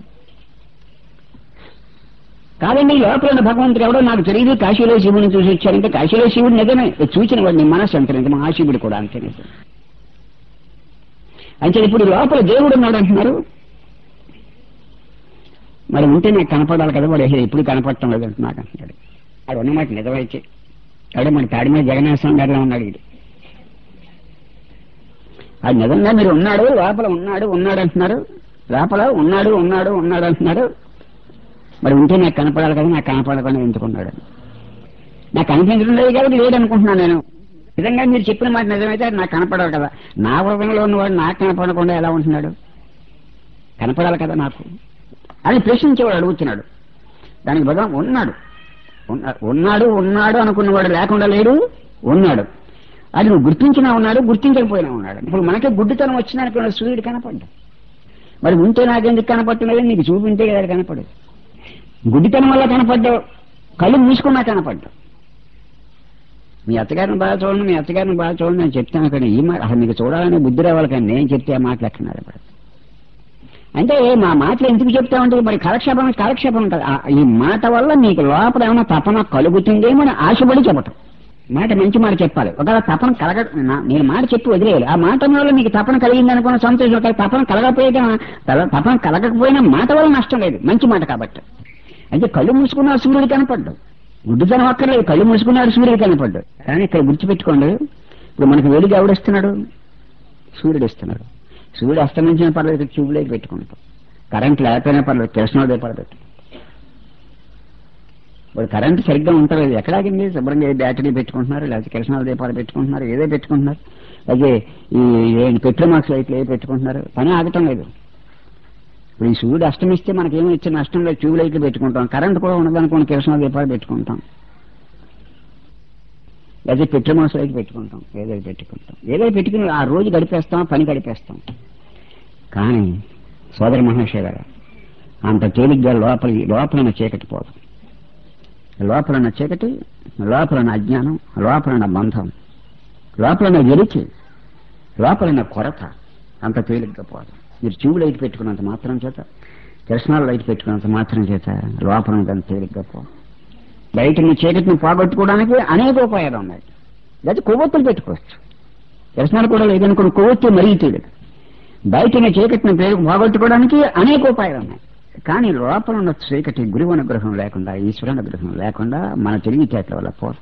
కాదండి లోపల ఉన్న భగవంతుడు ఎవడో నాకు తెలియదు కాశీలో శివుని చూసి వచ్చారంటే కాశీలో శివుడు నిజమే చూసిన వాడు నీ మనసు అంత నిజం ఆ శివుడు కూడా అంతే నిజం అంటే ఇప్పుడు లోపల దేవుడు ఉన్నాడు అంటున్నారు మరి ఉంటే నాకు కనపడాలి కదా వాడు అసలు ఎప్పుడు కనపడటం లేదు నాకు అంటున్నాడు అది ఉన్నమాట నిజమైతే అదే మన తాడి మీద జగన్నాథ స్వామి గారిలో ఉన్నాడు వీడు అది నిజంగా మీరు ఉన్నాడు లోపల ఉన్నాడు ఉన్నాడు అంటున్నారు లోపల ఉన్నాడు ఉన్నాడు ఉన్నాడు అంటున్నారు మరి ఉంటే నాకు కనపడాలి కదా నాకు కనపడకుండా ఎందుకున్నాడు నాకు కనిపించడం లేదు కాబట్టి లేదనుకుంటున్నాను నేను నిజంగా మీరు చెప్పిన మాట నిజమైతే అది నాకు కనపడాలి కదా నా హృదయంలో ఉన్నవాడు నాకు కనపడకుండా ఎలా ఉంటున్నాడు కనపడాలి కదా నాకు అని ప్రశ్నించేవాడు అడుగుతున్నాడు దానికి భగవాన్ ఉన్నాడు ఉన్న- ఉన్నాడు ఉన్నాడు అనుకున్నవాడు లేకుండా లేడు ఉన్నాడు అది నువ్వు గుర్తించినా ఉన్నాడు గుర్తించకపోయినా ఉన్నాడు ఇప్పుడు మనకే గుడ్డితనం వచ్చిందనుకున్న సూర్యుడు కనపడ్డా మరి ఉంటే నాకెందుకు కనపడుతున్నది నీకు చూపించే కదా కనపడదు గుడ్డితనం వల్ల కనపడ్డావు కళ్ళు మూసుకున్నా కనపడ్డావు మీ అత్తగారిని బాగా చూడండి మీ అత్తగారిని బాగా చూడండి నేను చెప్తాను కానీ ఈ మాట అసలు మీకు చూడాలనే బుద్ధి రావాలి కానీ నేను చెప్తే ఆ మాటలు ఎక్కడ నిలబడదు అంటే మా మాటలు ఎందుకు చెప్తామంటే మరి కాలక్షేపం కాలక్షేపం కాదు ఆ- ఈ మాట వల్ల మీకు లోపల ఏమైనా తపన కలుగుతుందేమో అని ఆశపడి చెప్పటం మాట మంచి మాట చెప్పాలి ఒకవేళ తపన కలగ నా- నేను మాట చెప్పి వదిలేయాలి ఆ మాట వల్ల మీకు తపన కలిగింది అనుకున్న సంతోషం ఒకవేళ తపన కలగకపోయినా తల- తపన కలగకపోయినా మాట వల్ల నష్టం లేదు మంచి మాట కాబట్టి అయితే కళ్ళు మూసుకున్న సూర్యుడు కనపడ్డాడు గుడ్డుతనం అక్కర్లేదు కళ్ళు మూసుకున్నాడు సూర్యుడు కనపడ్డాడు కానీ ఇక్కడ గుర్తుపెట్టుకోండి ఇప్పుడు మనకు వెలుగు ఎవడిస్తున్నాడు సూర్యుడు ఇస్తున్నాడు సూర్యుడు అస్తమించిన పర్లేదు ట్యూబ్లైట్ పెట్టుకుంటాం కరెంట్ లేకపోయినా పర్లేదు కిరసనాలు దీపాలు పెట్టు ఇప్పుడు కరెంట్ సరిగ్గా ఉంటలేదు ఎక్కడాగింది శుభ్రంగా ఏ బ్యాటరీ పెట్టుకుంటున్నారు లేకపోతే కిరసనాల దీపాలు పెట్టుకుంటున్నారు ఏదో పెట్టుకుంటున్నారు అలాగే ఈ పెట్రోమాక్స్ లైట్లు ఏ పెట్టుకుంటున్నారు పని ఆగటం లేదు ఇప్పుడు ఈ సూర్యుడు అస్తమిస్తే మనకేమీ ఇచ్చే నష్టం లేదు ట్యూబ్ లైట్లు పెట్టుకుంటాం కరెంట్ కూడా ఉండదనుకోండి కిరసన దీపాలు పెట్టుకుంటాం లేదా పెట్రోమాస్ లైట్ పెట్టుకుంటాం ఏదో పెట్టుకుంటాం ఏదో పెట్టుకుని ఆ రోజు గడిపేస్తాం పని గడిపేస్తాం కానీ సోదర మహర్షి గారు అంత తేలిగ్గా లోపల లోపలన్న చీకటి పోదు లోపలన్న చీకటి లోపలన్న అజ్ఞానం లోపలన్న బంధం లోపలన్న వెలికి లోపలన్న కొరత అంత తేలిగ్గా పోదు మీరు ట్యూబ్ లైట్ పెట్టుకున్నంత మాత్రం చేత కిరసనాలు లైట్ పెట్టుకున్నంత మాత్రం చేత లోపల అంత తేలిగ్గా పోదు బయట నీ చీకటిని పోగొట్టుకోవడానికి అనేక ఉపాయాలు ఉన్నాయి లేదా కొవ్వొత్తులు పెట్టుకోవచ్చు కిరసనాలు కూడా లేదనుకున్న కొవ్వొత్తు మరీ తేలిక బయట నీ చీకటిని పేరు పోగొట్టుకోవడానికి అనేక ఉపాయాలు ఉన్నాయి కానీ లోపల ఉన్న చీకటి గురువు అనుగ్రహం లేకుండా ఈశ్వర అనుగ్రహం లేకుండా మన తెలివితేటల వల్ల పోదు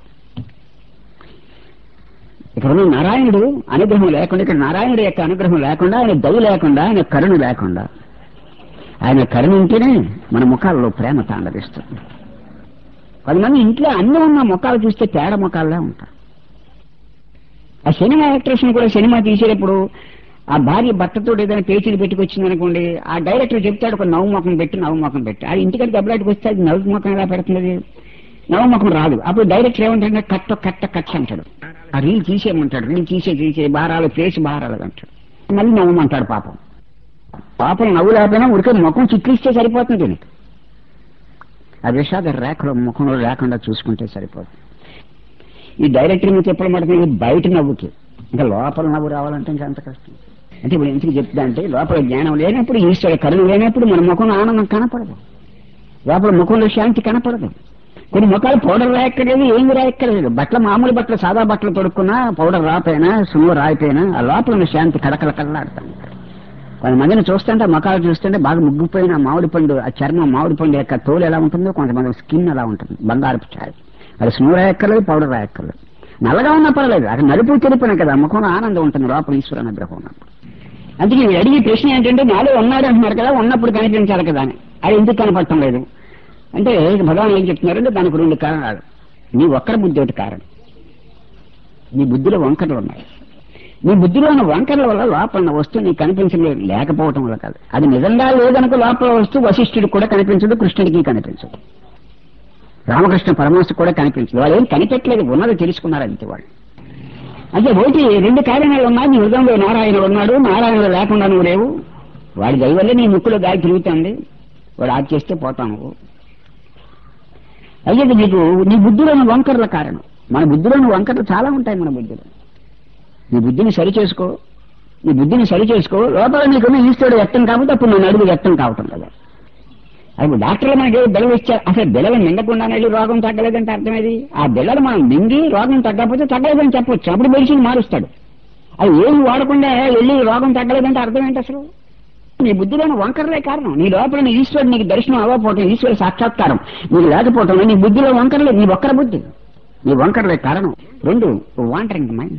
ఇక్కడ ఉన్న నారాయణుడు అనుగ్రహం లేకుండా ఇక్కడ నారాయణుడు యొక్క అనుగ్రహం లేకుండా ఆయన దయ లేకుండా ఆయన కరుణ లేకుండా ఆయన కరుణ ఉంటేనే మన ముఖాల్లో ప్రేమ తాండవిస్తుంది కొంతమంది ఇంట్లో అన్ని ఉన్న ముఖాలు చూస్తే తేడా ముఖాల్లో ఉంటారు ఆ సినిమా యాక్ట్రెస్ కూడా సినిమా తీసేటప్పుడు ఆ భార్య భర్తతో ఏదైనా పేచీలు పెట్టుకొచ్చింది అనుకోండి ఆ డైరెక్టర్ చెప్తాడు ఒక నవ్వు ముఖం పెట్టి నవ్వు ముఖం పెట్టి ఆ ఇంటికి దెబ్బలాటికి వస్తే అది నవ్వు ముఖం ఎలా పెడుతుంది నవ్వు ముఖం రాదు అప్పుడు డైరెక్టర్ ఏమంటాడు కట్ట కట్ట కట్ట అంటాడు ఆ రీల్ తీసేయమంటాడు రీల్ తీసే తీసే భారాలు ఫేస్ భారాలు అంటాడు మళ్ళీ నవ్వమంటాడు పాపం పాపం నవ్వు లేకపోయినా ఉడికే ముఖం చిట్లిస్తే సరిపోతుంది దీనికి ఆ విషాద రేఖలో ముఖంలో లేకుండా చూసుకుంటే సరిపోతుంది ఈ డైరెక్టర్ మీకు చెప్పడం పడుతుంది బయట నవ్వుకి ఇంకా లోపల నవ్వు రావాలంటే ఇంకా అంత కష్టం అంటే ఇప్పుడు ఎందుకు చెప్తా అంటే లోపల జ్ఞానం లేనప్పుడు ఈశ్వర కరుణ లేనప్పుడు మన ముఖంలో ఆనందం కనపడదు లోపల ముఖంలో శాంతి కనపడదు కొన్ని ముఖాలు పౌడర్ రాయక్కర్లేదు ఏమి రాయక్కర్లేదు బట్టలు మామూలు బట్టలు సాదా బట్టలు తొడుక్కున్నా పౌడర్ రాపోయినా సుమ్ము రాయిపోయినా ఆ లోపల ఉన్న శాంతి కడకల కళ్ళాడతాం కొంతమందిని చూస్తుంటే ముఖాలు చూస్తుంటే బాగా ముగ్గిపోయిన మామిడి పండు ఆ చర్మం మామిడి పండు యొక్క తోలు ఎలా ఉంటుందో కొంతమంది స్కిన్ ఎలా ఉంటుంది బంగారపు ఛాయ్ అది స్నూ రాయక్కర్లేదు పౌడర్ రాయక్కర్లేదు నల్లగా ఉన్నా పర్వాలేదు అక్కడ నలుపు తెలిపిన కదా ముఖంలో ఆనందం ఉంటుంది లోపల ఈశ్వర అనుగ్రహం ఉన్నప్పుడు అందుకే నేను అడిగే ప్రశ్న ఏంటంటే నాలో ఉన్నాడు అంటున్నారు కదా ఉన్నప్పుడు కనిపించాలి కదా అని అది ఎందుకు కనపడటం లేదు అంటే భగవాన్ ఏం చెప్తున్నారంటే దానికి రెండు కారణాలు నీ ఒక్కరి బుద్ధి ఒకటి కారణం నీ బుద్ధిలో వంకరలు ఉన్నాయి నీ బుద్ధిలో ఉన్న వంకరల వల్ల లోపల ఉన్న వస్తువు నీకు కనిపించలేదు లేకపోవటం వల్ల కాదు అది నిజంగా లేదనుకో లోపల వస్తువు వశిష్ఠుడికి కూడా కనిపించదు కృష్ణుడికి కనిపించదు రామకృష్ణ పరమహంస కూడా కనిపించదు వాళ్ళు ఏం కనిపెట్టలేదు ఉన్నది తెలుసుకున్నారు అంతే వాళ్ళు అంటే ఒకటి రెండు కారణాలు ఉన్నాయి నీ హృదయంలో నారాయణుడు ఉన్నాడు నారాయణుడు లేకుండా నువ్వు లేవు వాడి దయ వల్లే నీ ముక్కులో గాలి తిరుగుతుంది వాడు ఆది చేస్తే పోతాను అయితే నీకు నీ బుద్ధిలోని వంకరల కారణం మన బుద్ధిలోని వంకరలు చాలా ఉంటాయి మన బుద్ధిలో నీ బుద్ధిని సరి చేసుకో నీ బుద్ధిని సరి చేసుకో లోపల నీకున్న ఈశ్వరుడు వ్యక్తం కాబట్టి అప్పుడు నేను అడుగు వ్యక్తం కావటం కదా అప్పుడు డాక్టర్లు మనకి బిడలు ఇచ్చారు అసలు బిడలు మింగకుండానే వెళ్ళి రోగం తగ్గలేదంటే అర్థమేది ఆ బిడలు మనం మింగి రోగం తగ్గకపోతే తగ్గలేదని చెప్పొచ్చు అప్పుడు మెడిసిన్ మారుస్తాడు అది ఏమి వాడకుండా వెళ్ళి రోగం తగ్గలేదంటే అర్థం ఏంటి అసలు నీ బుద్ధిలోని వంకరలే కారణం నీ లోపల నీ ఈశ్వరుడు నీకు దర్శనం అవ్వకపోవటం ఈశ్వర సాక్షాత్కారం నీకు లేకపోవటం నీ బుద్ధిలో వంకరలే నీ ఒక్కర బుద్ధి నీ వంకరలే కారణం రెండు వాంటరింగ్ మైండ్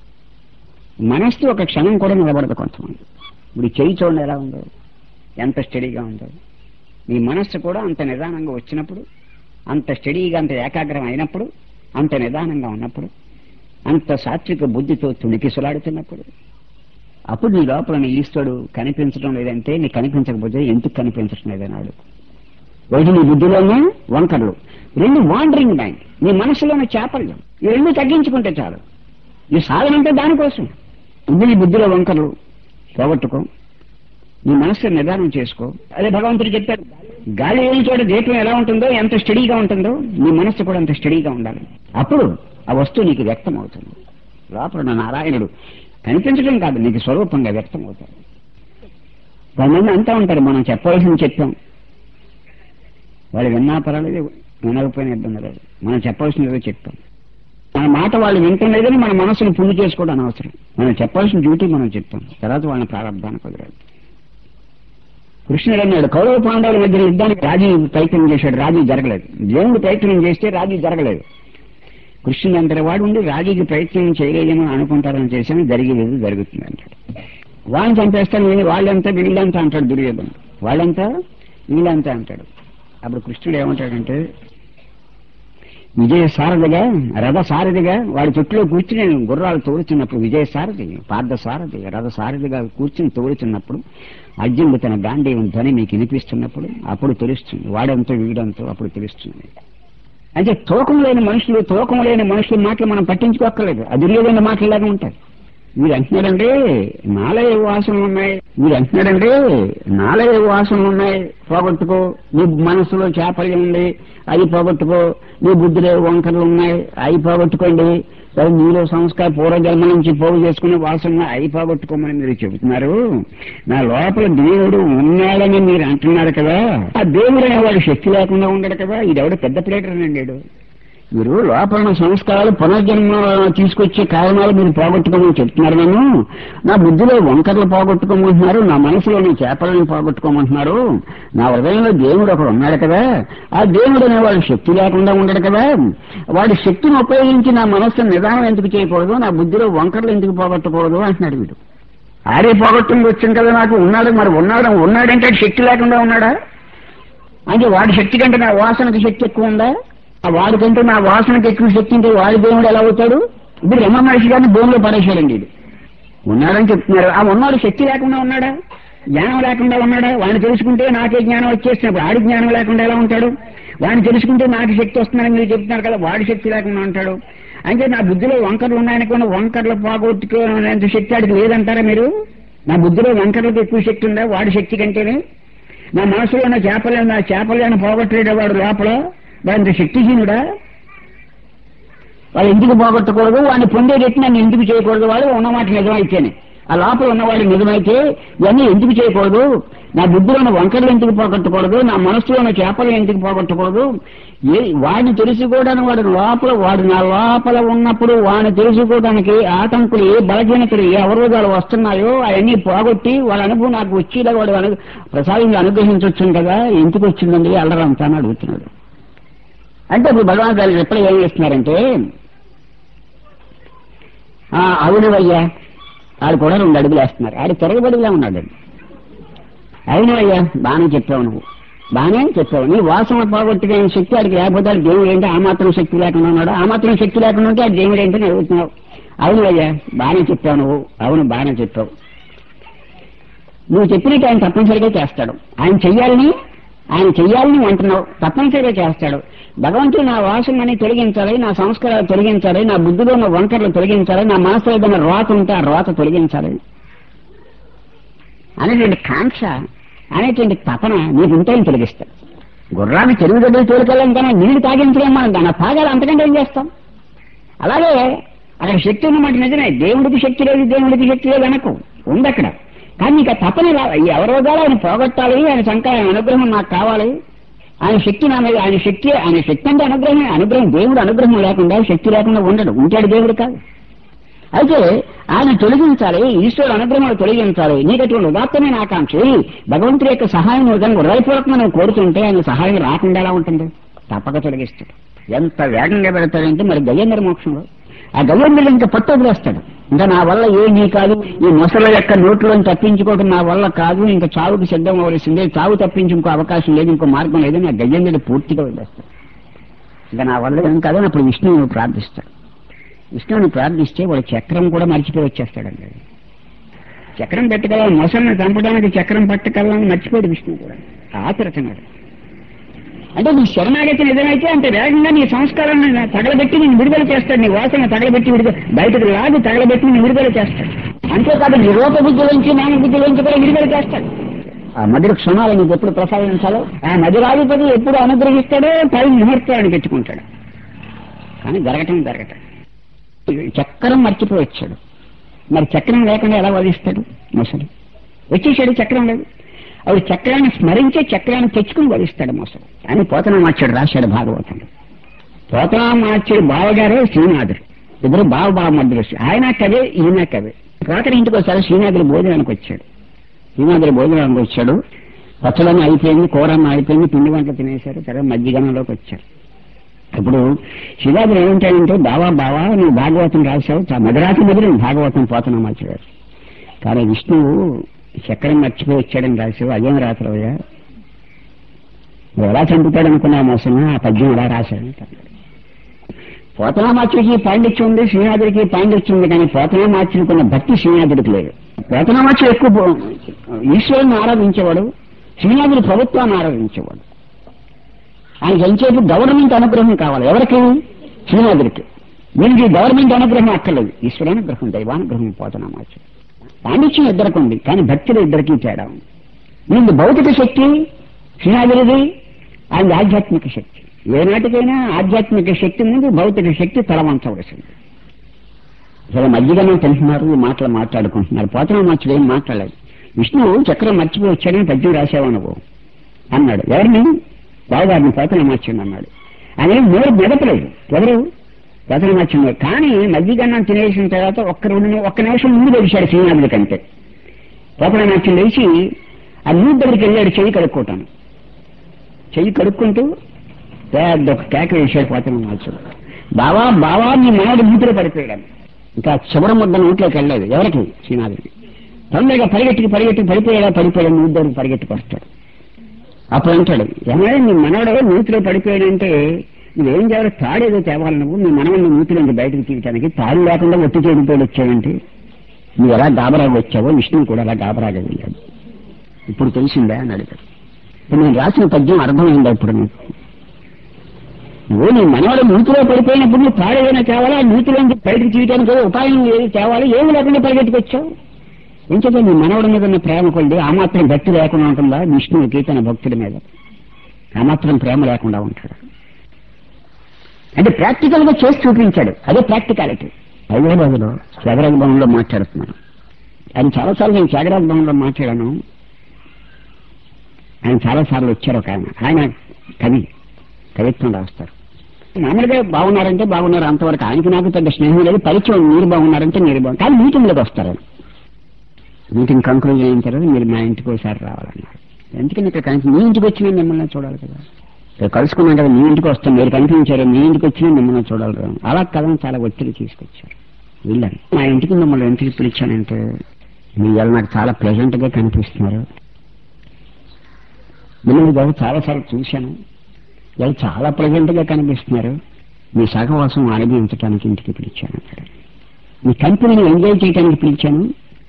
మనస్సు ఒక క్షణం కూడా నిలబడదు కొంతమంది ఇప్పుడు చెయ్యి చూడండి ఎలా ఉందో ఎంత స్టడీగా ఉందో నీ మనస్సు కూడా అంత నిదానంగా వచ్చినప్పుడు అంత స్టడీగా అంత ఏకాగ్రం అయినప్పుడు అంత నిదానంగా ఉన్నప్పుడు అంత సాత్విక బుద్ధితో తుణికిసలాడుతున్నప్పుడు అప్పుడు నీ లోపల నీ ఈశ్వరుడు కనిపించడం లేదంటే నీ కనిపించకపోతే ఎందుకు కనిపించడం లేదని అడుగు ఒకటి నీ బుద్ధిలోనే వంకరలు రెండు వాండరింగ్ మైండ్ నీ మనసులోనే చాపల్యం ఈ రెండు తగ్గించుకుంటే చాలు ఈ సాధన అంటే దానికోసం ఇది నీ బుద్ధిలో వంకరలు పోగొట్టుకో నీ మనస్సు నిదానం చేసుకో అదే భగవంతుడు చెప్పారు గాలి లేని చోట దీపం ఎలా ఉంటుందో ఎంత స్టడీగా ఉంటుందో నీ మనస్సు కూడా అంత స్టడీగా ఉండాలి అప్పుడు ఆ వస్తువు నీకు వ్యక్తం అవుతుంది లోపల ఉన్న నారాయణుడు కనిపించడం కాదు నీకు స్వరూపంగా వ్యక్తం అవుతాడు కొంతమంది అంటా ఉంటారు మనం చెప్పవలసింది చెప్పాం వాళ్ళు విన్నా పర్వాలేదు వినకపోయినా ఇబ్బంది లేదు మనం చెప్పవలసింది చెప్పాం మన మాట వాళ్ళు వింటలేదని మన మనసును పుణ్య చేసుకోవడం అనవసరం మనం చెప్పాల్సిన డ్యూటీ మనం చెప్పాం తర్వాత వాళ్ళని ప్రారంభానికి వదిలేదు కృష్ణుడు అన్నాడు కౌరవ పాండవుల మధ్య యుద్ధానికి రాజీ ప్రయత్నం చేశాడు రాజీ జరగలేదు దేవుడు ప్రయత్నం చేస్తే రాజీ జరగలేదు కృష్ణుడు అంతటి వాడు ఉండి రాజీకి ప్రయత్నం చేయలేదేమో అనుకుంటారని చేశాను జరిగేది జరుగుతుంది అంటాడు వాళ్ళని చంపేస్తాను వీళ్ళు వాళ్ళంతా వీళ్ళంతా అంటాడు దుర్యోధను వాళ్ళంతా వీళ్ళంతా అంటాడు అప్పుడు కృష్ణుడు ఏమంటాడంటే విజయ సారథిగా రథ సారథిగా వాడి చుట్టూలో కూర్చుని గుర్రాలు తోడుచున్నప్పుడు విజయ సారథి పార్థ సారథి రథ సారథిగా కూర్చుని తోడుచున్నప్పుడు అర్జునుడు తన గాంధీవం ధ్వని మీకు వినిపిస్తున్నప్పుడు అప్పుడు తెలుస్తుంది వాడంతో వీడంతో అప్పుడు తెలుస్తుంది అంటే తూకం లేని మనుషులు తూకం లేని మనుషుల మాటలు మనం పట్టించుకోక్కర్లేదు అది లేదని మాటలాగా ఉంటాయి మీరు అంటున్నాడండి నాలయ వాసనలు ఉన్నాయి మీరు అంటున్నాడండి నాలయ వాసనలు ఉన్నాయి పోగొట్టుకో నీ మనసులో చేపలు ఉంది అవి పోగొట్టుకో నీ బుద్ధిలో వంకరలు ఉన్నాయి అవి పోగొట్టుకోండి సరే మీలో సంస్కార పూర్వజన్మ నుంచి పోగు చేసుకునే వాసన అవి పోగొట్టుకోమని మీరు చెబుతున్నారు నా లోపల దేవుడు ఉన్నాడని మీరు అంటున్నారు కదా ఆ దేవుడు అనేవాడు శక్తి లేకుండా ఉండడు కదా ఇది ఎవడు పెద్ద ప్లేటర్ అండి మీరు లోపల ఉన్న సంస్కారాలు పునర్జన్మ తీసుకొచ్చే కారణాలు మీరు పోగొట్టుకోమని చెప్తున్నారు నేను నా బుద్ధిలో వంకర్లు పోగొట్టుకోమంటున్నారు నా మనసులోని చేపలను పోగొట్టుకోమంటున్నారు నా హృదయంలో దేవుడు ఒకడు ఉన్నాడు కదా ఆ దేవుడు అనేవాడు శక్తి లేకుండా ఉండడు కదా వాడి శక్తిని ఉపయోగించి నా మనస్సును నిదానం ఎందుకు చేయకూడదు నా బుద్ధిలో వంకర్లు ఎందుకు పోగొట్టకూడదు అంటున్నాడు వీడు ఆడే పోగొట్టుకు వచ్చింది కదా నాకు ఉన్నాడు మరి ఉన్నాడు ఉన్నాడంటే శక్తి లేకుండా ఉన్నాడా అంటే వాడి శక్తి కంటే నా వాసనకి శక్తి ఎక్కువ ఉందా ఆ వాడికంటే నా వాసనకి ఎక్కువ శక్తి ఉంటే వాడి దేవుడు ఎలా అవుతాడు ఇప్పుడు రమ మహర్షి గారిని భూమిలో పడేశాడండి ఇది ఉన్నాడని చెప్తున్నారు ఆ ఉన్నాడు శక్తి లేకుండా ఉన్నాడా జ్ఞానం లేకుండా ఉన్నాడా వాడిని తెలుసుకుంటే నాకే జ్ఞానం వచ్చేసినప్పుడు ఆడి జ్ఞానం లేకుండా ఎలా ఉంటాడు వాడిని తెలుసుకుంటే నాకు శక్తి వస్తుందని మీరు చెప్తున్నారు కదా వాడి శక్తి లేకుండా ఉంటాడు అంటే నా బుద్ధిలో వంకర్లు ఉన్నాయనుకున్న వంకర్లు పోగొట్టుకునేంత శక్తి ఆడికి లేదంటారా మీరు నా బుద్ధిలో వంకర్లకు ఎక్కువ శక్తి ఉందా వాడి శక్తి కంటేనే నా మనసులో ఉన్న చేపలు నా చేపలను పోగొట్టలేడు వాడు లోపల వాడి శక్తిహీనుడా వాళ్ళు ఎందుకు పోగొట్టకూడదు వాడిని పొందేటట్టు నన్ను ఎందుకు చేయకూడదు వాడు ఉన్నమాట నిజమైతేనే ఆ లోపల ఉన్నవాడు నిజమైతే ఇవన్నీ ఎందుకు చేయకూడదు నా బుద్ధిలో ఉన్న వంకరలు ఎందుకు పోగొట్టకూడదు నా మనసులో ఉన్న చేపలు ఎందుకు పోగొట్టకూడదు ఏ వాడిని తెలుసుకోవడానికి వాడు లోపల వాడు నా లోపల ఉన్నప్పుడు వాడిని తెలుసుకోవడానికి ఆటంకులు ఏ బలహీనతలు ఏ అవరోధాలు వస్తున్నాయో అవన్నీ పోగొట్టి వాళ్ళ అనుభవం నాకు వచ్చేలా వాడు అను ప్రసాదంగా అనుగ్రహించవచ్చు కదా ఎందుకు వచ్చిందండి అల్లరంతా అని అడుగుతున్నాడు అంటే ఇప్పుడు భగవాన్ గారు ఎప్పుడు ఏం చేస్తున్నారంటే ఆ, అవునవయ్యా ఆడు కూడా రెండు అడుగులు వేస్తున్నారు ఆడు తిరగబడిలా ఉన్నాడు అవును అయ్యా బాగానే చెప్పావు నువ్వు బాగానే చెప్పావు నీ వాసన పోగొట్టుకునే శక్తి ఆడికి లేకపోతే ఆడు దేవుడు ఏంటి ఆ మాత్రం శక్తి లేకుండా ఉన్నాడు ఆ మాత్రం శక్తి లేకుండా ఉంటే ఆడు దేవుడు ఏంటని అడుగుతున్నావు అవును అయ్యా బాగానే చెప్పావు నువ్వు అవును బాగానే చెప్పావు నువ్వు చెప్పినట్టు ఆయన తప్పనిసరిగా చేస్తాడు ఆయన చెయ్యాలని ఆయన చెయ్యాలని అంటున్నావు తప్పనిసరిగా చేస్తాడు భగవంతుడు నా వాసనని తొలగించాలి నా సంస్కారాలు తొలగించాలి నా బుద్ధిలో ఉన్న వంకర్లు తొలగించాలి నా మనసులో ఏదైనా రోత ఉంటే ఆ రోత తొలగించాలి అనేటువంటి కాంక్ష అనేటువంటి తపన నీకు ఉంటాయని తొలగిస్తాడు గుర్రాన్ని చెరువు దగ్గర తోలుకెళ్ళాం కానీ నీళ్లు తాగించలేం మనం దాన్ని తాగాలి అంతకంటే ఏం చేస్తాం అలాగే అక్కడ శక్తి ఉన్నమాట నిజమే దేవుడికి శక్తి లేదు దేవుడికి శక్తి లేదు అనకు ఉంది అక్కడ కానీ నీకు ఆ తపన రా- ఈ అవరోధాలు ఆయన పోగొట్టాలి ఆయన శంకర ఆయన అనుగ్రహం నాకు కావాలి ఆయన శక్తి నా మీద ఆయన శక్తి ఆయన శక్తి అంటే అనుగ్రహమే అనుగ్రహం దేవుడు అనుగ్రహం లేకుండా శక్తి లేకుండా ఉండడు ఉంటాడు దేవుడు కాదు అయితే ఆయన తొలగించాలి ఈశ్వరుడు అనుగ్రహం తొలగించాలి నీకటువంటి ఉదాత్తమైన ఆకాంక్ష ఏయ్, భగవంతుడి యొక్క సహాయం నువ్వు కనుక హృదయపూర్వకంగా నువ్వు కోరుతుంటే ఆయన సహాయం రాకుండా ఎలా ఉంటుంది తప్పక తొలగిస్తాడు ఎంత వేగంగా పెడతాడంటే మరి గజేంద్ర మోక్షంలో ఆ గజేంద్రుడు ఇంకా పట్టు వదిలేస్తాడు ఇంకా నా వల్ల ఏమీ కాదు ఈ మొసల యొక్క నోట్లను తప్పించుకోవడం నా వల్ల కాదు ఇంకా చావుకి సిద్ధం అవ్వవలసిందే చావు తప్పించి ఇంకో అవకాశం లేదు ఇంకో మార్గం లేదని ఆ గజేంద్రుడు పూర్తిగా వదిలేస్తాడు ఇంకా నా వల్ల ఏం కాదని అప్పుడు విష్ణువు ప్రార్థిస్తాడు విష్ణువుని ప్రార్థిస్తే వాడు చక్రం కూడా మర్చిపోయి వచ్చేస్తాడండి చక్రం పెట్టగల మొసల్ని చంపడానికి చక్రం పట్టగలని మర్చిపోయాడు విష్ణువు కూడా ఆచరచన్నాడు అంటే నీ శరణాగతి నిజమైతే అంత వేగంగా నీ సంస్కారాన్ని నా తగలబెట్టి నేను విడుదల చేస్తాడు నీ వాసన తగలబెట్టి విడుదల బయటకు లాగి తగలబెట్టి నేను విడుదల చేస్తాడు అంతేకాదు నీ రూప బుద్ధిలోంచి జ్ఞాన బుద్ధిలోంచి కూడా విడుదల చేస్తాడు ఆ మధుర క్షణాలు నీకు ఎప్పుడు ప్రసాదించాలో ఆ మధురాధిపతి ఎప్పుడు అనుగ్రహిస్తాడో పై ముహూర్తాన్ని పెట్టుకుంటాడు కానీ జరగటం జరగటం చక్రం మర్చిపోయి వచ్చాడు మరి చక్రం లేకుండా ఎలా వధిస్తాడు మొసలు వచ్చేసాడు చక్రం లేదు అవి చక్రాన్ని స్మరించే చక్రాన్ని తెచ్చుకుని వధిస్తాడు మొసలు అని పోతన మార్చాడు రాశాడు భాగవతం పోతన మార్చాడు బావగారే శ్రీనాథుడు ఇద్దరు బావ బావ మధ్యలో ఆయన కవే ఈయన కవే పోతన ఇంటికి ఒకసారి శ్రీనాథుడు భోజనానికి వచ్చాడు శ్రీనాథుడు భోజనానికి వచ్చాడు పచ్చలన్న అయిపోయింది కూరన్న అయిపోయింది పిండి వంటలు తినేశారు తర్వాత మధ్యగనంలోకి వచ్చారు ఇప్పుడు శివాజీ ఏమంటాడంటే బావా బావా నువ్వు భాగవతం రాశావు చా- మధురాతి మధురం భాగవతం పోతనం మార్చాడు కానీ విష్ణువు చక్రం మర్చిపోయి వచ్చాడని రాశావు అదేం రాత్రవయ్యా నువ్వు ఎలా చంపుతాడు అనుకున్నావు మోసం ఆ పద్యం ఎలా రాశాడని చెప్పాడు. పోతనామాచుడికి పాండిత్యం ఉంది శ్రీనాథుడికి పాండిత్యం ఉంది కానీ పోతనామాచుడికి ఉన్న భక్తి శ్రీనాథుడికి లేదు వేతనమాచం ఎక్కువ పో- ఈశ్వరుని ఆరాధించేవాడు శ్రీనాథుడు ప్రభుత్వాన్ని ఆరాధించేవాడు ఆయనకి ఎంచేపు గవర్నమెంట్ అనుగ్రహం కావాలి ఎవరికి శ్రీనాథుడికి దీనికి గవర్నమెంట్ అనుగ్రహం అక్కర్లేదు ఈశ్వరానుగ్రహం దైవానుగ్రహం పోతనమాచం పాండిత్యం ఇద్దరికి ఉంది కానీ భక్తులు ఇద్దరికి తేడా ఉంది వీళ్ళు భౌతిక శక్తి శ్రీనాథుడిది ఆయన ఆధ్యాత్మిక శక్తి ఏనాటికైనా ఆధ్యాత్మిక శక్తి ముందు భౌతిక శక్తి తలవంచవలసింది అసలు మధ్యగానే తింటున్నారు ఈ మాటలు మాట్లాడుకుంటున్నారు పోతన మార్చుడు ఏం మాట్లాడలేదు విష్ణువు చక్రం మర్చిపోయి వచ్చాడని పద్యం రాసావు నువ్వు అన్నాడు ఎవరిని బావగారిని పోతన మార్చింది అన్నాడు ఆయన నోరు మెదపలేదు ఎవరు పోతన మార్చింది కానీ మధ్యగన్నం తినేసిన తర్వాత ఒక్క రెండు ఒక్క నిమిషం ముందు తెలిసాడు శ్రీనాథుడి కంటే పోతన మార్చి లేచి ఆ నీటి దగ్గరికి వెళ్ళాడు చెయ్యి కడుక్కోటాను చెయ్యి కడుక్కుంటూ పెద్ద ఒక కేక వేసాడు పోతన మార్చుడు బావా బావా నీ మనవడు నీటిలో పడిపోయాడు ఇంకా చివరి ముద్ద నోట్లోకి వెళ్ళలేదు ఎవరికి శ్రీనాథుడికి తొందరగా పరిగెట్టుకు పరిగెట్టి పడిపోయాడా పడిపోయాడు నువ్వు దగ్గరికి పరిగెట్టుకు వస్తాడు అప్పుడు అంటాడు ఏమైనా నీ మనవడు నూతిలో పడిపోయాడంటే నువ్వేం చేయాలి తాడేదో తేవాలి నువ్వు నీ మనవడిని నూతిలో నుంచి బయటకు తీయటానికి తాడు లేకుండా ఒట్టి చేతితో వచ్చావంటే నువ్వు ఎలా గాబరాగా వచ్చావో విష్ణువు కూడా అలా గాబరాగా వెళ్ళాడు ఇప్పుడు తెలిసిందా అని అడిగాడు ఇప్పుడు నేను రాసిన పద్యం అర్థమైందా ఇప్పుడు నీకు నువ్వు నీ మనవాడు నూతిలో పడిపోయినప్పుడు నువ్వు తాడేదైనా తేవాలా నూతిలోంచి బయటకు తీయడానికి ఏదో ఉపాయం ఏది తేవాలి ఏమి లేకుండా పరిగెట్టుకొచ్చావు ఎంచేత నీ మనవడి మీద ఉన్న ప్రేమ కొద్ది ఆ మాత్రం భక్తి లేకుండా ఉంటుందా విష్ణువుకి తన భక్తుడి మీద ఆ మాత్రం ప్రేమ లేకుండా ఉంటాడు అంటే ప్రాక్టికల్ గా చేసి చూపించాడు అదే ప్రాక్టికాలిటీ హైదరాబాద్లో త్యాగరాజ భవన్లో మాట్లాడుతున్నాను ఆయన చాలాసార్లు నేను త్యాగరాజ భవన్లో మాట్లాడాను ఆయన చాలాసార్లు వచ్చారు ఒక ఆయన ఆయన కవి కవిత్వం రాస్తారు మామూలుగా బాగున్నారంటే బాగున్నారు అంతవరకు ఆయనకి నాకు పెద్ద స్నేహం లేదు పరిచయం మీరు బాగున్నారంటే మీరు బాగున్నారు కానీ మీటింగ్లోకి వస్తారు ఆయన. మీటింగ్ కంక్లూజన్ అయిన తర్వాత మీరు మా ఇంటికి ఒకసారి రావాలన్నారు ఎందుకని ఇక్కడ కనీసం మీ ఇంటికి వచ్చినా మిమ్మల్ని చూడాలి కదా ఇక్కడ కలుసుకున్నాం కదా మీ ఇంటికి వస్తాం మీరు కనిపించారు మీ ఇంటికి వచ్చినా మిమ్మల్ని చూడాలి కదా అలా కథను చాలా ఒత్తిడి తీసుకొచ్చారు వెళ్ళాను మా ఇంటికి మిమ్మల్ని ఎందుకు పిలిచానంటే మీ ఇవాళ నాకు చాలా ప్లెజెంట్ గా కనిపిస్తున్నారు మిమ్మల్ని బాబు చాలాసార్లు చూశాను ఇవాళ చాలా ప్లెజెంట్ గా కనిపిస్తున్నారు మీ సహవాసం అనుభవించడానికి ఇంటికి పిలిచాను అక్కడ మీ కంపెనీని ఎంజాయ్ చేయడానికి పిలిచాను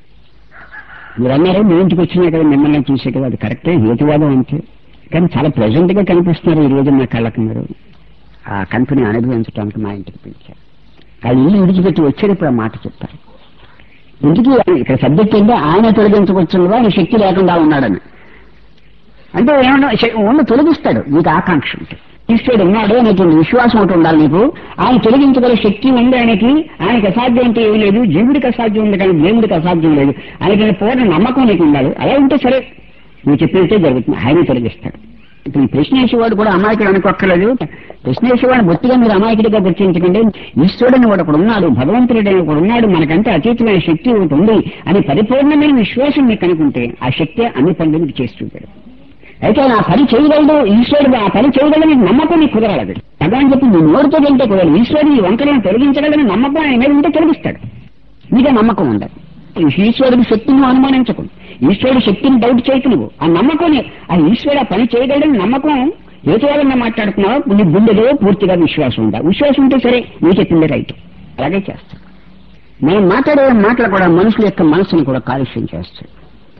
మీరు అన్నారు మీ ఇంటికి వచ్చినా కదా మిమ్మల్ని చూసే కదా అది కరెక్టే హేతువాదం అంతే కానీ చాలా ప్లెజెంట్ గా కనిపిస్తున్నారు ఈ రోజు నా కళ్ళకి మీరు ఆ కంపెనీ అనుభవించడానికి మా ఇంటికి పిలిచారు ఆ ఇల్లు విడిచిపెట్టి వచ్చేటప్పుడు ఆ మాట చెప్తారు ఇంటికి ఇక్కడ సబ్జెక్ట్ ఏంటంటే ఆయన తొలగించవచ్చుగా ఆయన శక్తి లేకుండా ఉన్నాడని అంటే ఏమన్నా ఉన్న తొలగిస్తాడు నీకు ఆకాంక్ష ఉంటే ఈశ్వరుడు ఉన్నాడు అనేటువంటి విశ్వాసం ఒకటి ఉండాలి నీకు ఆయన తొలగించగల శక్తి ఉంది ఆయనకి ఆయనకి అసాధ్యం అంటే ఏం లేదు జీవుడికి అసాధ్యం ఉంది కానీ దేవుడికి అసాధ్యం లేదు ఆయనకి పూర్ణ నమ్మకం నీకు ఉండాలి అలా ఉంటే సరే నువ్వు చెప్పినట్టే జరుగుతుంది ఆయనే తొలగిస్తాడు ఇప్పుడు ఈ ప్రశ్నేసేవాడు కూడా అమాయకుడు అనుకోక్కర్లేదు ప్రశ్నేసేవాడు బొత్తిగా మీరు అమాయకుడిగా గుర్తించకండి ఈశ్వరుడని వాడు ఒకడు ఉన్నాడు భగవంతుడు ఒకడు ఉన్నాడు మనకంటే అతీతమైన శక్తి ఒకటి ఉంది అని పరిపూర్ణమైన విశ్వాసం మీకు అనుకుంటే ఆ శక్తి అన్ని పనులు మీకు చేసి చూపాడు అయితే ఆ పని చేయగలడు ఈశ్వరుడు ఆ పని చేయగలని నమ్మకం నీకు కుదరాలి భగవాన్ చెప్పి నీ నోరుతో వెళ్తే కుదరదు ఈశ్వరుడు ఈ వంకలను తొలగించగలని నమ్మకం ఆయన మీద ఉంటే తొలగిస్తాడు నీకే నమ్మకం ఉండదు ఈశ్వరుడి శక్తిని నువ్వు అనుమానించకు ఈశ్వరుడి శక్తిని డౌట్ చేయకు నువ్వు ఆ నమ్మకం ఆ ఈశ్వరుడు ఆ పని చేయగలని నమ్మకం ఏతవాలన్నా మాట్లాడుతున్నావో నీ గుండెలో పూర్తిగా విశ్వాసం ఉందా విశ్వాసం ఉంటే సరే నువ్వు చెప్పింది రైట్ అలాగే చేస్తాడు మనం మాట్లాడే మాటలు కూడా మనుషుల యొక్క మనసుని కూడా కాలుష్యం చేస్తాయి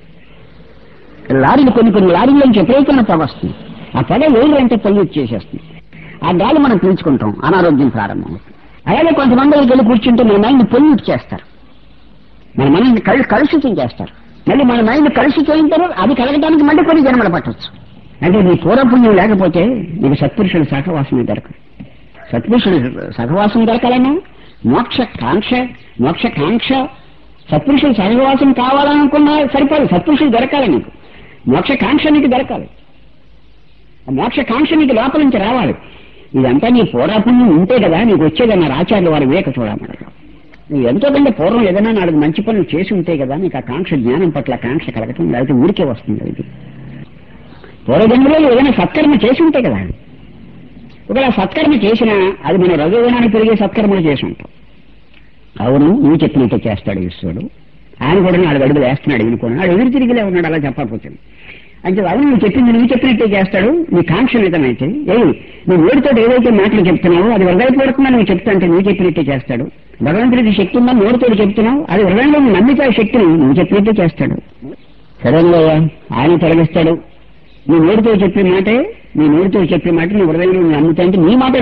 లారీలు కొన్ని కొన్ని లారీల నుంచి ఎప్పుడైతే పొగ వస్తుంది ఆ పొగ వేలు అంటే పొల్యూట్ చేసేస్తుంది ఆ గాలి మనం పీల్చుకుంటాం అనారోగ్యం ప్రారంభం అలాగే కొంతమంది దగ్గరికి వెళ్ళి కూర్చుంటే మన మైండ్ పొల్యూట్ చేస్తారు మన మైండ్ కలు కలుషితం చేస్తారు మళ్ళీ మన మైండ్ కలుషితం అయిన తర్వాత అది కలగడానికి మళ్ళీ కొన్ని జన్మలు పట్టవచ్చు అంటే నీ పూర్వపుణ్యం లేకపోతే నీకు సత్పురుషుల సహవాసం దొరకదు సత్పురుషుడు సహవాసం దొరకాలన్నా మోక్ష కాంక్ష మోక్ష కాంక్ష సత్పురుషులు సహవాసం కావాలనుకున్నా సరిపోదు సత్పురుషులు దొరకాలి నీకు మోక్ష కాంక్ష నీకు దొరకాలి ఆ మోక్ష కాంక్ష నీకు లోపల నుంచి రావాలి ఇదంతా నీ పూర్వపుణ్యం ఉంటే కదా నీకు వచ్చేదన్నారు ఆచార్యులు వారి వివేక చూడమన్నారు నువ్వు ఎంతో కంటే పూర్వం ఏదైనా నాలుగు మంచి పనులు చేసి ఉంటే కదా నీకు ఆ కాంక్ష జ్ఞానం పట్ల కాంక్ష కలగటం లేకపోతే ఊరికే వస్తుంది ఇది పూర్వజన్మలో ఏదైనా సత్కర్మ చేసి ఉంటే కదా ఒకవేళ సత్కర్మ చేసినా అది మన రజోగుణానికి పెరిగే సత్కర్మలు చేసి ఉంటాం అవును నువ్వు చెప్పినట్టు చేస్తాడు ఈశ్వరుడు ఆయన కూడా నాలుగు అడుగులు వేస్తున్నాడు ఈయన కూడా నాడు ఎదురు తిరిగిలే ఉన్నాడు అలా చెప్పకపోతే అంటే అవును నువ్వు చెప్పింది నువ్వు చెప్పినట్టే చేస్తాడు నీ కాంక్ష నిజమైతే ఏ నువ్వు నోటితో ఏదైతే మాటలు చెప్తున్నావో అది హృదయపూర్వకంగా నువ్వు చెప్తా అంటే నువ్వు చెప్పినట్టే చేస్తాడు భగవంతుడికి శక్తి ఉందని నోటితో చెప్తున్నావు అది హృదయంలో నువ్వు నమ్మితే ఆ శక్తిని నువ్వు చెప్పినట్టే చేస్తాడు సరేనయ్యా ఆయన తొలగిస్తాడు నీ నోటితో చెప్పే మాటే నీ నోటితో చెప్పే మాట నీ హృదయంలో నువ్వు నమ్ముతా అంటే నీ మాట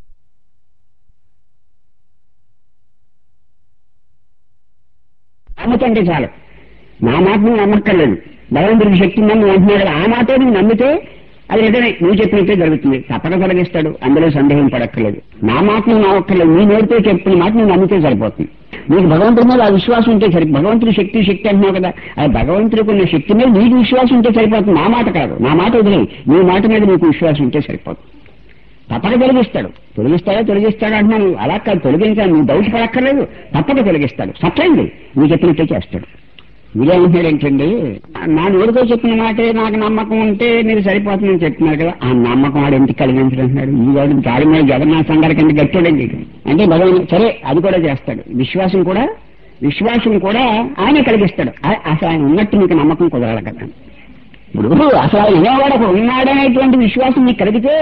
నమ్ముతుంటే చాలు నా మాట నువ్వు నమ్మక్కర్లేదు భగవంతుడికి శక్తి ఉందని నువ్వు అంటున్నాడు కదా, ఆ మాటే నువ్వు నమ్మితే అది నిజమే నువ్వు చెప్పినట్టే జరుగుతుంది తప్పక తొలగిస్తాడు అందులో సందేహం పడక్కర్లేదు నా మాట నువ్వు నమ్మక్కర్లేదు నీ నోటితో చెప్పిన మాట నువ్వు నమ్మితే సరిపోతుంది నీకు భగవంతుడి మీద ఆ విశ్వాసం ఉంటే సరి భగవంతుడి శక్తి శక్తి అంటున్నావు కదా ఆ భగవంతుడికి ఉన్న శక్తి మీద నీకు విశ్వాసం ఉంటే సరిపోతుంది నా మాట కాదు నా మాట వదిలేదు నీ మాట మీద నీకు విశ్వాసం ఉంటే సరిపోతుంది తప్పక తొలగిస్తాడు తొలగిస్తాడా తొలగిస్తాడా అంటున్నాను అలా కాదు తొలగించాను నువ్వు డౌట్ పడక్కర్లేదు తప్పక తొలగిస్తాడు సత్యండి నువ్వు చెప్పినట్టే చేస్తాడు మీరేమంటున్నాడు ఏంటండి నా నోటితో చెప్పిన మాటే నాకు నమ్మకం ఉంటే మీరు సరిపోతుందని చెప్తున్నారు కదా ఆ నమ్మకం వాడు ఎందుకు కలిగించాలంటున్నాడు ఈ వాడు గాడి మీద జగన్నాథ్ సంగారి కింద గట్టోడండి అంటే భగవాన్ సరే అది కూడా చేస్తాడు విశ్వాసం కూడా విశ్వాసం కూడా ఆయన కలిగిస్తాడు ఆ- అసలు ఆయన ఉన్నట్టు నీకు నమ్మకం కుదరాలి కదా ఇప్పుడు అసలు ఆయన అనేవాడు ఒకడు ఉన్నాడనేటువంటి విశ్వాసం నీకు కలిగితే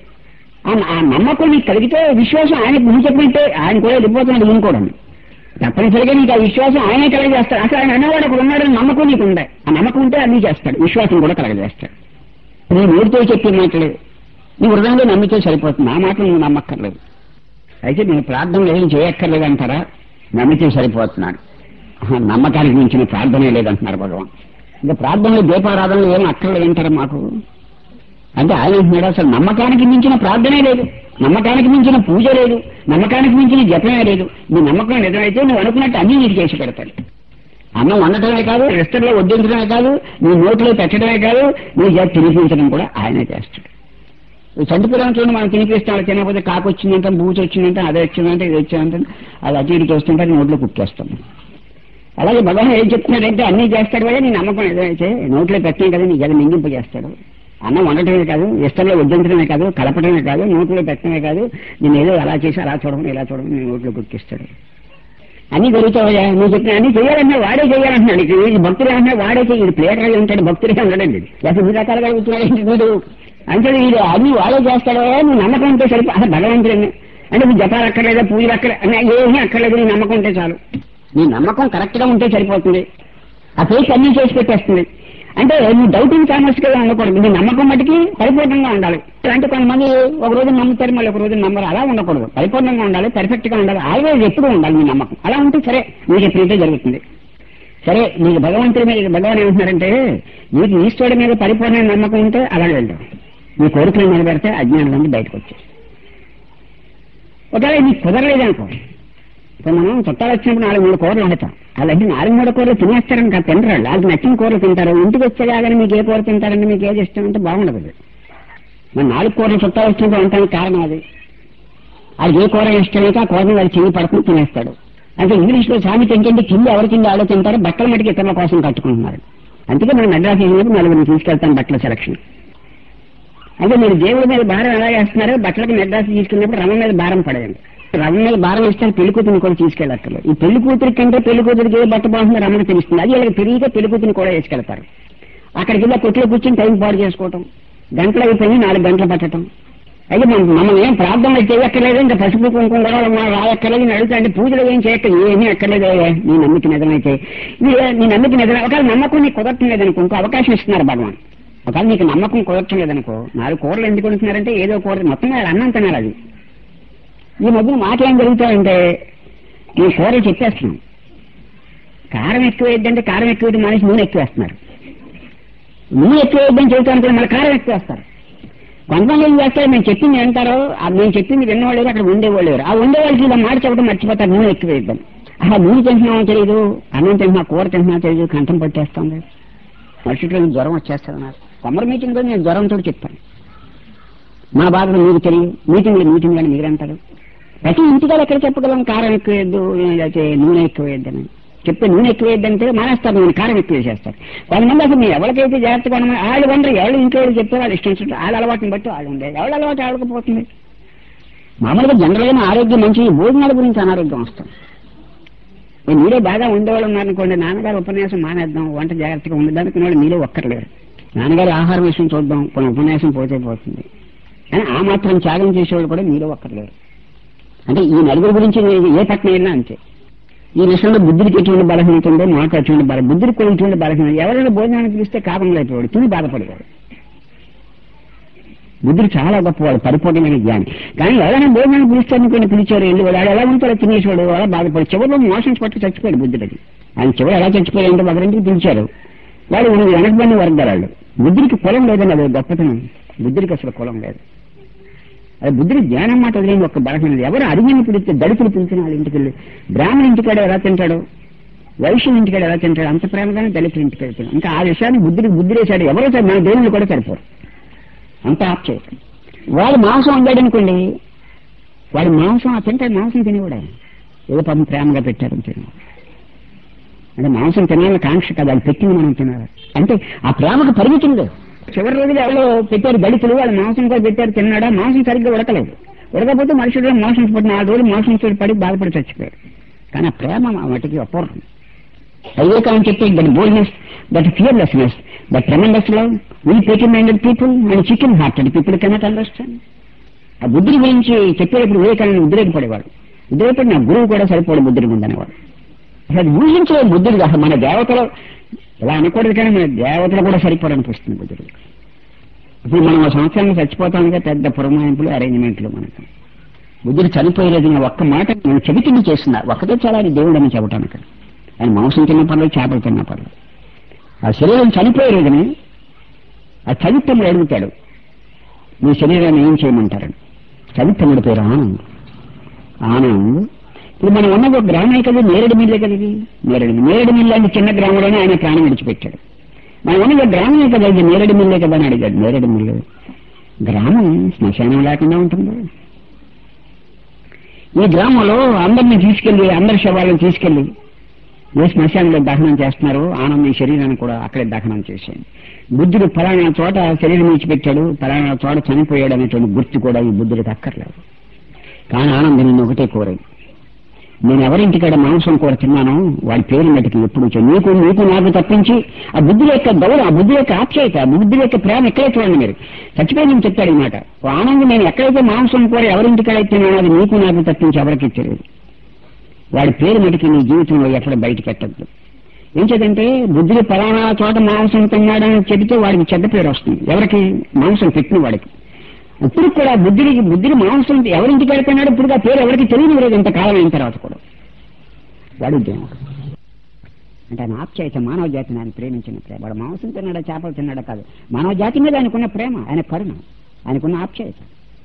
ఆ ఆ నమ్మకం నీకు కలిగితే విశ్వాసం ఆయన నువ్వు చెప్పినట్టే ఆయన కూడా వెళ్ళిపోతున్నాడు ఈయన కూడా తప్పనిసరిగా నీకు ఆ విశ్వాసం ఆయనే కలగజేస్తాడు అసలు ఆయన అనేవాడు ఒకడు ఉన్నాడని నమ్మకం నీకు ఉండే ఆ నమ్మకం ఉంటే అన్నీ చేస్తాడు విశ్వాసం కూడా కలగజేస్తాడు నీ నోటితో చెప్పే మాటలు నీ హృదయంలో నమ్మితే సరిపోతుంది ఆ మాటలు నువ్వు నమ్మక్కర్లేదు అయితే నేను ప్రార్థనలు ఏం చేయక్కర్లేదు అంటారా నమ్మితే సరిపోతున్నాడు ఆహా, నమ్మకానికి మించిన ప్రార్థనే లేదంటున్నారు భగవాన్ ఇంకా ప్రార్థనలు దీపారాధనలు ఏం అక్కర్లేదు అంటారా మాకు అంటే ఆయన అంటున్నాడు అసలు నమ్మకానికి మించిన ప్రార్థనే లేదు నమ్మకానికి మించిన పూజ లేదు నమ్మకానికి మించిన జపమే లేదు నీ నమ్మకం నిజమైతే నువ్వు అనుకున్నట్టు అన్ని నీకు చేసి పెడతాడు అన్నం వండటమే కాదు రెస్టర్లో వడ్డించడమే కాదు నీ నోట్లో పెట్టడమే కాదు నీ చేతి తినిపించడం కూడా ఆయనే చేస్తాడు ఈ చంటి పిల్లలు చూడండి మనం తినిపిస్తాం అలా తినకపోతే కాకు వచ్చిందంటే బూచి వచ్చిందంటే అదే వచ్చిందంటే ఇది వచ్చిందంటే అది అటు ఇటు చేస్తుంటే అది నోట్లో కుక్కేస్తాం అలాగే భగవాన్ ఏం చెప్తున్నాడంటే అన్ని చేస్తాడు కదా నీ నమ్మకం ఏదైతే నోట్లో పెట్టిన కదా నీ జగ నిందింపు చేస్తాడు అన్నం వండటమే కాదు ఇష్టంలో వడ్డించడమే కాదు కలపడమే కాదు నోట్లో పెట్టడమే కాదు నేను ఏదో అలా చేసి అలా చూడమని ఇలా చూడమని నీ నోట్లో కుక్కిస్తాడు అన్ని జరుగుతావయ్యా నువ్వు చెప్పిన అన్ని చేయాలంటే వాడే చేయాలంటున్నాడు ఇక్కడ ఈ భక్తులు ఏమంటే వాడే చేయి ఇది ప్లేటర్ అయి ఉంటాడు భక్తుడే ఉండడండి లేకపోతే ఇన్ని రకాలుగా అడుగుతున్నాడు ఏంటి వీడు అంటే వీడు అన్ని వాడే చేస్తాడో నువ్వు నమ్మకం ఉంటే సరిపో అసలు భగవంతుడిని అంటే నువ్వు జపాలు అక్కర్లేదా పూజలు అక్కడ ఏమీ అక్కర్లేదు నీ నమ్మకం ఉంటే చాలు నీ నమ్మకం కరెక్ట్ గా ఉంటే సరిపోతుంది ఆ ఫేస్ అన్ని చేసి పెట్టేస్తుంది అంటే నువ్వు డౌటింగ్ ఛానల్స్ గా ఉండకూడదు నీ నమ్మకం మటుకి పరిపూర్ణంగా ఉండాలి అంటే కొంతమంది ఒక రోజు నమ్ముతారు మళ్ళీ ఒక రోజు నమ్మరు అలా ఉండకూడదు పరిపూర్ణంగా ఉండాలి పర్ఫెక్ట్ గా ఉండాలి ఆల్వేజ్ ఎప్పుడూ ఉండాలి నీ నమ్మకం అలా ఉంటే సరే నీకు చెప్పినట్టే జరుగుతుంది సరే నీకు భగవంతుడి మీద భగవాన్ ఏమంటున్నారంటే నీకు ఈశ్వరుడి మీద పరిపూర్ణ నమ్మకం ఉంటే అలాగే వెళ్దాం నీ కోరికలు నిలబెడితే అజ్ఞానం నుండి బయటకు వచ్చేసి ఒకవేళ నీకు కుదరలేదనుకో ఇప్పుడు మనం చుట్టాలు వచ్చినప్పుడు నాలుగు మూడు కూరలు వండుతాం అలాంటి నాలుగు మూడు కూరలు తినేస్తారని కాదు తినరు వాళ్ళకి నచ్చిన కూరలు తింటారు ఇంటికి వచ్చేలాగానే మీకు ఏ కూర తింటారండి మీకు ఏది ఇష్టం అంటే బాగుండదు అది. మరి నాలుగు కూరలు చుట్టాలు వచ్చినప్పుడు వంటానికి కారణం అది అది ఏ కూర ఇష్టమైతే ఆ కూరని వాడు చెయ్యి పడుకుని తినేస్తాడు అంటే ఇంగ్లీష్ లో సామెత ఏంటంటే కింద ఎవరి కింద ఆలో తింటారు బట్టల మటుకు ఇతరుల కోసం కట్టుకుంటున్నారు అందుకే మనం మెడ్రాస్ వెళ్ళినప్పుడు నలుగురిని తీసుకెళ్తాం బట్టల సెలక్షన్ అయితే మీరు దేవుడి మీద భారం ఎలా వేస్తున్నారు బట్టలకు మెడ్రాస్ తీసుకున్నప్పుడు రమ మీద భారం పడేయండి రమ మీద భారం ఇస్తే పెళ్లి కూతురిని కూడా తీసుకెళ్ళక్కర్లేదు ఈ పెళ్లి కూతురి కంటే పెళ్లి కూతురికి ఏ బట్ట బాగుంటుందో రమకు తెలుస్తుంది అది వీళ్ళకి తెలియక పెళ్లి కూతురిని కూడా వేసుకెళ్తారు అక్కడికి వెళ్ళి కొట్లో కూర్చొని టైం పాడు చేసుకోవటం గంటలు అయిపోయి నాలుగు గంటలు పట్టడం అయితే మనం మమ్మల్ని ఏం ప్రార్థనలు చేయక్కర్లేదు ఇంకా పసుపు కుంకుమ కూడా మనం రాయక్కర్లేదు నేను అడుగుతా అంటే పూజలు ఏం చేయక్క ఏమీ అక్కర్లేదు నీ నమ్మిక నిజమైతే ఇది నీ నమ్మిక నిజమే ఒకవేళ నమ్మకం నీకు కుదరటం లేదనుకో ఇంకో అవకాశం ఇస్తున్నారు భగవాన్ ఒకవేళ నీకు నమ్మకం కుదరటం లేదనుకో నాలుగు కూరలు ఎందుకు వండుతున్నారంటే ఏదో కూర మొత్తం వాళ్ళు అన్నం తినాలి అది ఈ మధ్యన మాకేం జరుగుతాయంటే ఈ కూరలు చెప్పేస్తున్నాం కారం ఎక్కువ వేద్దంటే కారం ఎక్కువ వేయడం మనిషి నూనె ఎక్కువ వేస్తున్నారు నూనె ఎక్కువ వేద్దని చెబుతాను కూడా మళ్ళీ కారం ఎక్కువ వేస్తారు కొంతమంది ఏం చేస్తారు మేము చెప్పింది వింటారో ఆ మేము చెప్పింది విన్నవాళ్ళు లేరు, అక్కడ ఉండేవాళ్ళు లేరు ఆ ఉండేవాళ్ళకి ఇలా మాట చెప్పడం మర్చిపోతారు నూనె ఎక్కువ వేద్దాం అసలు నూనె తింటున్నామో తెలియదు అన్నం తింటున్నా కూర తింటున్నా తెలియదు కంఠం పట్టేస్తుంది మనుషుల్లో జ్వరం వచ్చేస్తుంది నాకు సమ్మర్ మీటింగ్ లో నేను జ్వరంతో చెప్తాను మా బాధలు మీకు తెలియదు మీటింగ్లు మీటింగ్ అని మీరంటారు ప్రతి ఇంటికాడ ఎక్కడ చెప్పగలం కారం ఎక్కువ వేయద్దు లేకపోతే నూనె ఎక్కువ వేయద్దని చెప్తే నూనె ఎక్కువ వేయద్దంటే మానేస్తారు నేను కారం ఎక్కువ వేసేస్తారు కొంతమంది అసలు మీరు ఎవరికైతే జాగ్రత్తగా ఉండమని వాళ్ళు వండరు ఎవరు ఇంట్లో వాళ్ళు చెప్తే వాళ్ళు ఇష్టం వచ్చినట్టు వాళ్ళ అలవాటుని బట్టి వాళ్ళు ఉండే ఎవరి అలవాటు ఆడకపోతుంది మామూలుగా జనరల్ గా ఆరోగ్యం మంచి భోజనాల గురించి అనారోగ్యం వస్తుంది ఇప్పుడు మీరే బాగా ఉండేవాళ్ళు ఉన్నారనుకోండి నాన్నగారు ఉపన్యాసం మానేద్దాం వంట జాగ్రత్తగా ఉండడానికి వాళ్ళు మీరే ఒక్కర్లేరు నాన్నగారి ఆహారం విషయం చూద్దాం కొన్ని ఉపన్యాసం పోతే పోతుంది కానీ ఆ మాత్రం త్యాగం చేసేవాళ్ళు కూడా మీలో ఒక్కర్లేరు అంటే ఈ నలుగురు గురించి నేను ఏ పక్కన వెళ్ళినా అంతే ఈ విషయంలో బుద్ధుడికి ఎటువంటి బలహీనత ఉందో మాకు అటువంటి బల బుద్ధుడికి కూడా ఇటువంటి బలహీనత ఎవరైనా భోజనానికి పిలిస్తే కాపం లేకపోయాడు తిని బాధపడేవాడు బుద్ధుడు చాలా గొప్పవాడు పరిపూర్ణమైన జ్ఞాని కానీ ఎవరైనా భోజనానికి పిలుస్తాను కొన్ని పిలిచారు వెళ్ళి వాడు ఎలా ఉంటాడో తినేసాడు అలా బాధపడి చివరిలో మోషన్స్ పట్టి చచ్చిపోయాడు బుద్ధుడికి ఆయన చివరి ఎలా చచ్చిపోయాడు అంటే ఒకరింటికి పిలిచారు వాళ్ళు వెనకబడిన వర్గాలు బుద్ధుడికి కులం లేదని అది గొప్పతనం బుద్ధుడికి అసలు కులం లేదు అది బుద్ధుడి జ్ఞానం మాట వదిలేని ఒక బలహీనది ఎవరు అడిగిన పిలిస్తే దళితులు పిలిచిన వాళ్ళ ఇంటికి వెళ్ళి బ్రాహ్మణ ఇంటికాడ ఎలా తింటాడు వైశ్యం ఇంటికాడ ఎలా తింటాడు అంత ప్రేమగానే దళితుల ఇంటికి వెళ్తాడు ఇంకా ఆ విషయాన్ని బుద్ధుడికి బుద్ధుడేశాడు ఎవరో సరే మన దేవుళ్ళు కూడా సరిపోరు అంత ఆప్ చేయటం వాడు మాంసం వండాడు అనుకోండి వాడి మాంసం ఆ తింటాడు మాంసం తినేవాడు ఏదో పాపం ప్రేమగా పెట్టారని తినేవాడు అంటే మాంసం తినాలని కాంక్ష కాదు అది పెట్టింది మనం తినాలి అంటే ఆ ప్రేమకు పరిమితి ఉంది చివరి రోజులు ఎవరో పెట్టారు దళితులు వాళ్ళు మాంసం కూడా పెట్టారు తిన్నాడా మాంసం సరిగ్గా ఉడకలేదు ఉడకపోతే మనుషులు మోషన్స్ పడి నాలుగు రోజులు మోషన్స్ పడి బాధపడి చచ్చిపోయారు కానీ ఆ ప్రేమ వాటికి అపూర్వం వివేకానంద చెప్పే that boldness that fearlessness that tremendous love will petty minded people and chicken hearted people cannot understand ఆ బుద్ధుడి గురించి చెప్పేటప్పుడు వివేకానంద ఉద్రేకపడేవాడు ఉద్రేకపడి నా గురువు కూడా సరిపోడు బుద్ధుడి ముందనేవాడు అసలు ఊహించే బుద్ధుడు కాదు మన దేవతలు ఇలా అనకూడదు కానీ మన దేవతలు కూడా సరిపోరు అనిపిస్తుంది బుద్ధుడు ఇప్పుడు మనం ఒక సంవత్సరానికి చచ్చిపోతానుగా పెద్ద పురమాయింపులు అరేంజ్మెంట్లు మనకు బుద్ధుడు చనిపోయేది నా ఒక్క మాట నేను చెబితిండి చేస్తున్నా ఒక్కటే చాలా ఆయన దేవుడు అని చెప్పటానికి ఆయన మాంసం తిన్న పర్లేదు చేపలు తిన్న పర్లేదు ఆ శరీరం చనిపోయే రోజుని ఆ చవిత్తముడు అడుగుతాడు మీ శరీరాన్ని ఏం చేయమంటారని చవిత్తముడి పేరు ఆనంద్ ఆనంద్ ఇప్పుడు మనం ఉన్నది ఒక గ్రామమే కదా నేరేడు మిల్లే కదా ఇది నేరేడు మిల్లు. నేరేడు మిల్లు అంటే చిన్న గ్రామంలోనే ఆయన ప్రాణం విడిచిపెట్టాడు మనం ఉన్నది ఒక గ్రామమే కదా ఇది నేరేడు మిల్లే కదా అని అడిగాడు నేరేడు మిల్లు గ్రామం శ్మశానం లేకుండా ఉంటుంది ఈ గ్రామంలో అందరిని తీసుకెళ్లి అందరి శవాలను తీసుకెళ్లి ఏ శ్మశానంలో దహనం చేస్తున్నారు ఆనంద శరీరాన్ని కూడా అక్కడే దహనం చేసేయండి బుద్ధుడు ఫలానా చోట శరీరం విడిచిపెట్టాడు ఫలానా చోట చనిపోయాడు అనేటువంటి గుర్తు కూడా ఈ బుద్ధుడికి అక్కర్లేదు కానీ ఆనందం నేను ఒకటే కోరాను నేను ఎవరింటికాడ మాంసం కూర తిన్నానో వాడి పేరు మటుకు ఎప్పుడు వచ్చాయి నీకు నీకు నాకు తప్పించి ఆ బుద్ధుల యొక్క గౌరవం ఆ బుద్ధుల యొక్క ఆప్యాయత ఆ బుద్ధుల యొక్క ప్రేమ ఎక్కడే చూడండి మీరు చచ్చిపోయి నేను చెప్పాడు ఈ మాట ఓ ఆనందం నేను ఎక్కడైతే మాంసం కూర ఎవరింటికాడ తిన్నానో అది నీకు నాకు తప్పించి ఎవరికి తెలియదు వాడి పేరు మటుకు నీ జీవితంలో ఎక్కడ బయటకు ఎట్టద్దు ఏం చేద్దంటే బుద్ధుడు పలానా చోట మాంసం తిన్నాడని చెబితే వాడికి చెడ్డ పేరు వస్తుంది ఎవరికి మాంసం పెట్టిన వాడికి ఇప్పుడు కూడా బుద్ధుడికి బుద్ధుడి మాంసం ఎవరింటికి వెళ్ళిపోయినాడు ఇప్పుడు ఆ పేరు ఎవరికి తెలియదు లేదు ఇంతకాలం అయిన తర్వాత కూడా వాడు దేవుడు అంటే ఆయన ఆప్యాయత మానవ జాతిని ఆయన ప్రేమించిన ప్రేమ వాడు మాంసం తిన్నాడా చేపలు తిన్నాడా కాదు మానవ జాతి మీద ఆయనకున్న ప్రేమ ఆయన కరుణ ఆయనకున్న ఆప్యాయత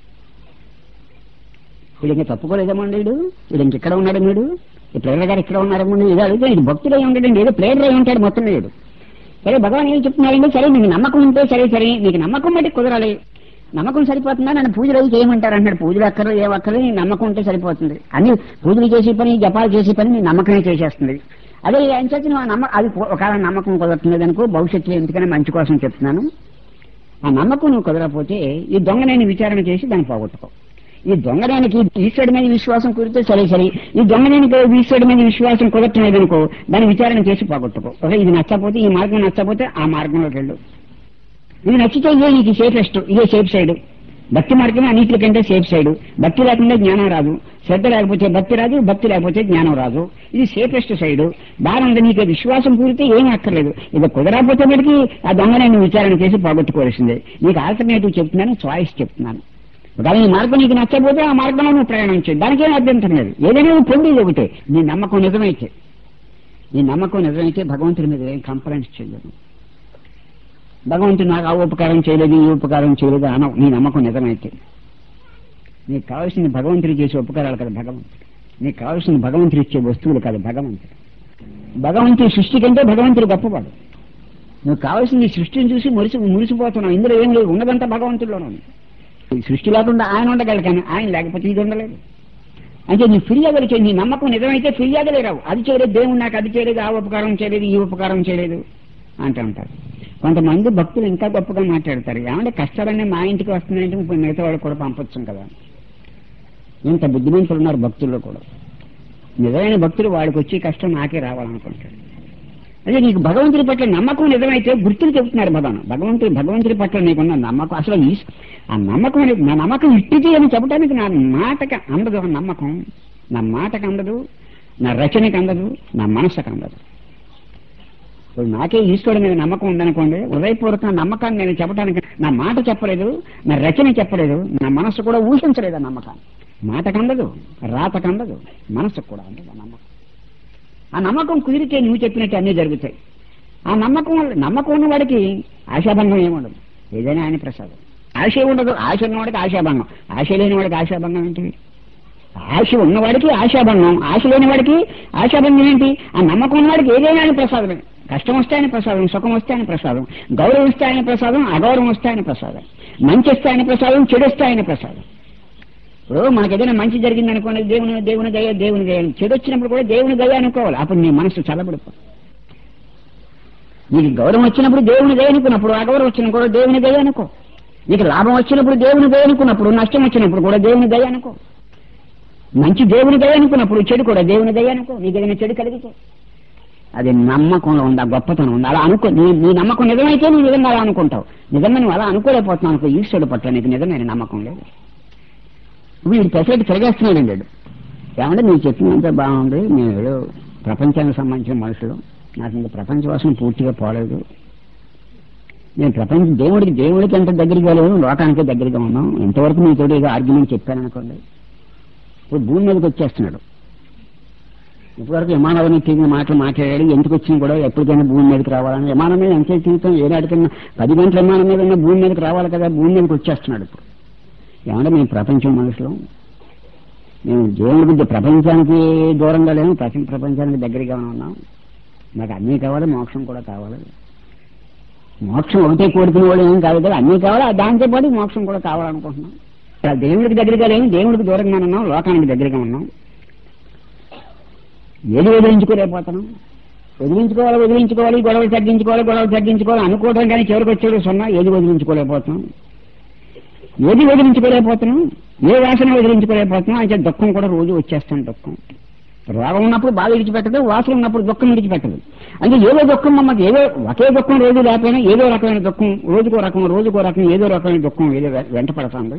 వీడు ఇంకా తప్పుకోలేదేమండి వీడు వీడు ఇంకెక్కడ ఉన్నాడు వీడు ఈ ప్లేయర్ గారు ఇక్కడ ఉన్నారేమో ఇది అడిగితే ఇది భక్తుడై ఉండడండి ఏదో ప్లేయర్ అయి ఉంటాడు మొత్తం వీడు సరే భగవాన్ ఏం చెప్తున్నారండి సరే మీకు నమ్మకం ఉంటే సరే సరే మీకు నమ్మకం బట్టి కుదరాలి నమ్మకం సరిపోతుందా నన్ను పూజలు అవి చేయమంటారు అంటాడు పూజలు అక్కర్లేదు ఏ అక్కర్లేదు నీ నమ్మకం ఉంటే సరిపోతుంది అన్ని పూజలు చేసే పని జపాలు చేసే పని నీ నమ్మకమే చేసేస్తుంది అదే ఆయన చేతి నువ్వు ఆ నమ్మ అది ఒకవేళ నమ్మకం కుదరట్లేదు అనుకో భవిష్యత్తులో ఎందుకని మంచి కోసం చెప్తున్నాను ఆ నమ్మకం నువ్వు కుదరకపోతే ఈ దొంగనైన విచారణ చేసి దాన్ని పోగొట్టుకో ఈ దొంగడానికి ఈశ్వరుడి మీద విశ్వాసం కుదిరితే సరే సరే ఈ దొంగడానికి ఈశ్వరుడి మీద విశ్వాసం కుదరటం లేదనుకో దాన్ని విచారణ చేసి పోగొట్టుకో ఓకే ఇది నచ్చకపోతే ఈ మార్గం నచ్చకపోతే ఆ మార్గంలోకి వెళ్ళు ఇది నచ్చితే ఇదే నీకు సేఫెస్ట్ ఇదే సేఫ్ సైడ్ భక్తి మార్గమే అన్నిటికంటే సేఫ్ సైడ్ భక్తి లేకుండా జ్ఞానం రాదు శ్రద్ధ లేకపోతే భక్తి రాదు భక్తి లేకపోతే జ్ఞానం రాదు ఇది సేఫెస్ట్ సైడ్ బాగుంది నీకు విశ్వాసం పూరితే ఏమీ అక్కర్లేదు ఇది కుదరకపోతే మటుకి ఆ దొంగని విచారణ చేసి పోగొట్టుకోవాల్సిందే నీకు ఆల్టర్నేటివ్ చెప్తున్నాను చాయిస్ చెప్తున్నాను ఒకవేళ ఈ మార్గం నీకు నచ్చకపోతే ఆ మార్గంలో నువ్వు ప్రయాణం చేయి దానికి ఏం అభ్యంతరం లేదు ఏదైనా నువ్వు పొందేది ఒకటే నీ నమ్మకం నిజమైతే నీ నమ్మకం నిజమైతే భగవంతుడి మీద ఏం కంప్లైంట్స్ చేయలేదు భగవంతుడు నాకు ఆ ఉపకారం చేయలేదు ఈ ఉపకారం చేయలేదు అనవు నీ నమ్మకం నిజమైతే నీకు కావాల్సింది భగవంతుడు చేసే ఉపకారాలు కదా భగవంతుడు నీకు కావాల్సింది భగవంతుడు ఇచ్చే వస్తువులు కాదు భగవంతుడు భగవంతుడి సృష్టి కంటే భగవంతుడు గొప్పవాడు నువ్వు కావాల్సింది ఈ సృష్టిని చూసి మురిసి మురిసిపోతున్నావు ఇందులో ఏం లేదు ఉన్నదంతా భగవంతుడిలోనే ఉంది ఈ సృష్టి లేకుండా ఆయన ఉండగలరు కానీ ఆయన లేకపోతే ఇది ఉండలేదు అంటే నీ ఫిర్యాదులు చేయి నీ నమ్మకం నిజమైతే ఫిర్యాదులే రావు అది చేయలేదు దేవుడు నాకు అది చేయలేదు ఆ ఉపకారం చేయలేదు ఈ ఉపకారం చేయలేదు అంటూ ఉంటారు కొంతమంది భక్తులు ఇంకా గొప్పగా మాట్లాడతారు ఏమంటే కష్టాలన్నీ మా ఇంటికి వస్తున్నాయంటే ఇప్పుడు మిగతా వాళ్ళు కూడా పంపొచ్చు కదా ఇంత బుద్ధిమంతులు ఉన్నారు భక్తుల్లో కూడా నిజమైన భక్తులు వాడికి వచ్చి కష్టం నాకే రావాలనుకుంటాడు అదే నీకు భగవంతుడి పట్ల నమ్మకం నిజమైతే గుర్తులు చెబుతున్నారు భగవాన్ భగవంతుడి భగవంతుడి పట్ల నీకున్న నమ్మకం అసలు ఈ- ఆ నమ్మకం అనేది- నా నమ్మకం ఇట్టిది అని చెప్పడానికి నా మాటకి అందదు ఆ నమ్మకం నా మాటకి అందదు నా రచనకి అందదు నా మనసుకు అందదు ఇప్పుడు నాకే ఈశ్వరుడు మీద నమ్మకం ఉందనుకోండి హృదయపూర్వక నమ్మకాన్ని నేను చెప్పడానికి నా మాట చెప్పలేదు నా రచన చెప్పలేదు నా మనసు కూడా ఊహించలేదు ఆ నమ్మకాన్ని మాటకందదు రాతకందదు మనసుకు కూడా అందదు ఆ నమ్మకం ఆ నమ్మకం కుదిరితే నువ్వు చెప్పినట్టు అన్నీ జరుగుతాయి ఆ నమ్మకం వల్ల- నమ్మకం ఉన్న వాడికి ఆశాభంగం ఏముండదు ఏదైనా ఆయన ప్రసాదం ఆశ ఉండదు ఆశ ఉన్నవాడికి ఆశాభంగం ఆశ లేని వాడికి ఆశాభంగం ఏంటి ఆశ ఉన్నవాడికి ఆశాభంగం ఆశ లేని వాడికి ఆశాభంగం ఏంటి ఆ నమ్మకం ఉన్నవాడికి ఏదైనా ఆయన ప్రసాదమే కష్టం వస్తే ఆయన ప్రసాదం సుఖం వస్తే ఆయన ప్రసాదం గౌరవం వస్తే ఆయన ప్రసాదం అగౌరవం వస్తే ఆయన ప్రసాదం మంచి వస్తే ఆయన ప్రసాదం చెడు వస్తే ఆయన ప్రసాదం ఇప్పుడు మనకి ఏదైనా మంచి జరిగింది అనుకోండి దేవుని దేవుని దయ దేవుని దయ అని. చెడు వచ్చినప్పుడు కూడా దేవుని దయ అనుకోవాలి అప్పుడు నీ మనసు చల్లబడిపో నీకు గౌరవం వచ్చినప్పుడు దేవుని దయ అనుకున్నప్పుడు అగౌరవం వచ్చినప్పుడు కూడా దేవుని దయ అనుకో నీకు లాభం వచ్చినప్పుడు దేవుని దయ అనుకున్నప్పుడు నష్టం వచ్చినప్పుడు కూడా దేవుని దయ అనుకో మంచి దేవుని దయ అనుకున్నప్పుడు చెడు కూడా దేవుని దయ అనుకో నీకు ఏదైనా చెడు కలిగితే అది నమ్మకంలో ఉంది ఆ గొప్పతనం ఉంది అలా అనుకో నీ నీ నమ్మకం నిజమైతే నువ్వు నిజంగా అలా అనుకుంటావు నిజంగా నువ్వు అలా అనుకోలేకపోతున్నావు అనుకో ఈశ్వరుడు పట్ల నీకు నిజమైన నమ్మకం లేదు వీడు పెసరెట్ తిరగేస్తున్నాడు వీడు ఏమంటే నీవు చెప్పినంత బాగుంది నేను ఏదో ప్రపంచానికి సంబంధించిన మనుషులు నాకు ఇంకా ప్రపంచ వాసన పూర్తిగా పోలేదు నేను ప్రపంచ దేవుడికి దేవుడికి ఎంత దగ్గరగా లేదు లోకానికి దగ్గరగా ఉన్నాం ఇంతవరకు మీతో ఏదో ఆర్గ్యుమెంట్ చెప్పాను అనుకోండి ఇప్పుడు భూమి మీదకి వచ్చేస్తున్నాడు ఇప్పటివరకు విమానాలని తిరిగిన మాటలు మాట్లాడాడు ఎందుకు వచ్చినా కూడా ఎప్పటికైనా భూమి మీదకి రావాలని విమానం మీద ఎంతో తిరుగుతాం ఏనాటికైనా పది గంటల విమానం మీద ఉన్న భూమి మీదకి రావాలి కదా భూమి మీదకి వచ్చేస్తున్నాడు ఇప్పుడు ఏమంటే మేము ప్రపంచం మనుషులు మేము దేవుడికి ప్రపంచానికి దూరంగా లేము ప్రపంచ ప్రపంచానికి దగ్గరగా ఉన్నాం నాకు అన్నీ కావాలి మోక్షం కూడా కావాలి మోక్షం ఒకటే కోరుకునే వాళ్ళు ఏం కాదు కదా అన్నీ కావాలి దాంతో పాటు మోక్షం కూడా కావాలనుకుంటున్నాం ఇక్కడ దేవుడికి దగ్గరగా లేము దేవుడికి దూరంగా ఉన్నాం లోకానికి దగ్గరగా ఉన్నాం ఏది వదిలించుకోలేకపోతున్నాం వదిలించుకోవాలి వదిలించుకోవాలి గొడవలు తగ్గించుకోవాలి గొడవలు తగ్గించుకోవాలి అనుకోవడం కానీ చివరికి వచ్చేది సున్నా ఏది వదిలించుకోలేకపోతున్నాం ఏది వదిలించుకోలేకపోతున్నాం ఏ వాసన వదిలించుకోలేకపోతున్నాం అయితే దుఃఖం కూడా రోజు వచ్చేస్తాను దుఃఖం రోగం ఉన్నప్పుడు బాధ విడిచిపెట్టదు వాసన ఉన్నప్పుడు దుఃఖం విడిచిపెట్టదు అంటే ఏదో దుఃఖం మమ్మకి ఏదో ఒకే దుఃఖం రోజు లేకపోయినా ఏదో రకమైన దుఃఖం రోజుకో రకం రోజుకో రకం ఏదో రకమైన దుఃఖం ఏదో వె- వెంట పడుతుంది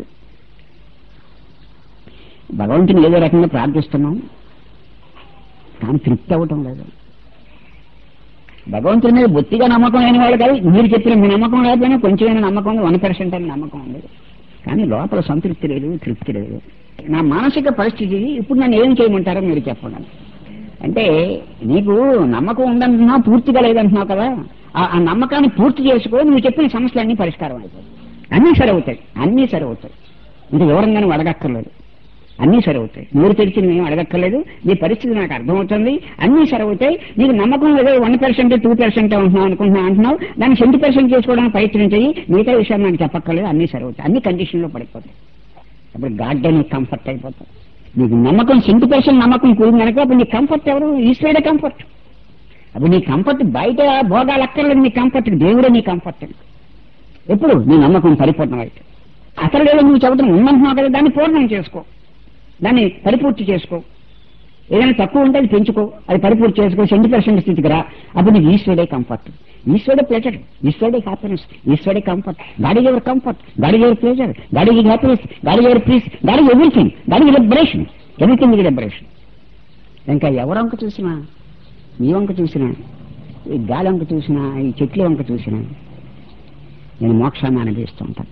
భగవంతుని ఏదో రకంగా ప్రార్థిస్తున్నాం కానీ తృప్తి అవ్వటం లేదు భగవంతుని మీద బొత్తిగా నమ్మకం లేని వాళ్ళు కాదు మీరు చెప్పిన మీ నమ్మకం లేకపోయినా కొంచెమైనా నమ్మకం ఉంది వన్ పర్సెంట్ అని నమ్మకం ఉంది కానీ లోపల సంతృప్తి లేదు తృప్తి లేదు నా మానసిక పరిస్థితి ఇప్పుడు నన్ను ఏం చేయమంటారో మీరు చెప్పండి అంటే నీకు నమ్మకం ఉందంటున్నావు పూర్తిగా లేదంటున్నావు కదా ఆ ఆ నమ్మకాన్ని పూర్తి చేసుకో నువ్వు చెప్పిన సమస్యలన్నీ పరిష్కారం అయిపోతాయి అన్నీ సరి అవుతాయి అన్నీ సరి అవుతాయి ఇంకా ఎవరంగా నువ్వు అడగక్కర్లేదు అన్నీ సరి అవుతాయి నూరు తెరిచి నేను అడగక్కర్లేదు నీ పరిస్థితి నాకు అర్థమవుతుంది అన్నీ సరి అవుతాయి నీకు నమ్మకం లేదో వన్ పర్సెంట్ టూ పర్సెంట్ ఉంటున్నావు అనుకుంటున్నావు అంటున్నావు దాన్ని సెంటీ పర్సెంట్ చేసుకోవడానికి ప్రయత్నం చేయి మిగతా విషయాలు నాకు చెప్పక్కర్లేదు అన్నీ సరి అవుతాయి అన్ని కండిషన్లో పడిపోతాయి అప్పుడు గాడ్ నీకు కంఫర్ట్ అయిపోతాయి నీకు నమ్మకం సెంటీ పర్సెంట్ నమ్మకం కూడింది కనుక అప్పుడు నీ కంఫర్ట్ ఎవరు ఈశ్వరుడే కంఫర్ట్ అప్పుడు నీ కంఫర్ట్ బయట భోగాలు అక్కర్లేదు నీ కంఫర్ట్ దేవుడే నీ కంఫర్ట్ ఎప్పుడు నీ నమ్మకం పరిపూర్ణం అయితే అసలు లేదో నువ్వు చెప్పడం ఉందంటున్నావు కదా దాన్ని పూర్ణం చేసుకో దాన్ని పరిపూర్తి చేసుకో ఏదైనా తక్కువ ఉంటే అది పెంచుకో అది పరిపూర్తి చేసుకో సెంటీ పర్సెంట్ స్థితికి రా అప్పుడు నీకు ఈశ్వరుడే కంఫర్ట్ ఈశ్వరుడే ప్లేజర్ ఈశ్వరుడే హ్యాపీనెస్ ఈశ్వరుడే comfort God is ever comfort God is ever pleasure God is happiness God is ever peace God is everything God is liberation everything is liberation ఇంకా ఎవరి వంక చూసినా ఈ వంక చూసినా ఈ గాలి వంక చూసినా ఈ చెట్ల వంక చూసినా నేను మోక్షాన్ని అనుభవిస్తూ ఉంటాను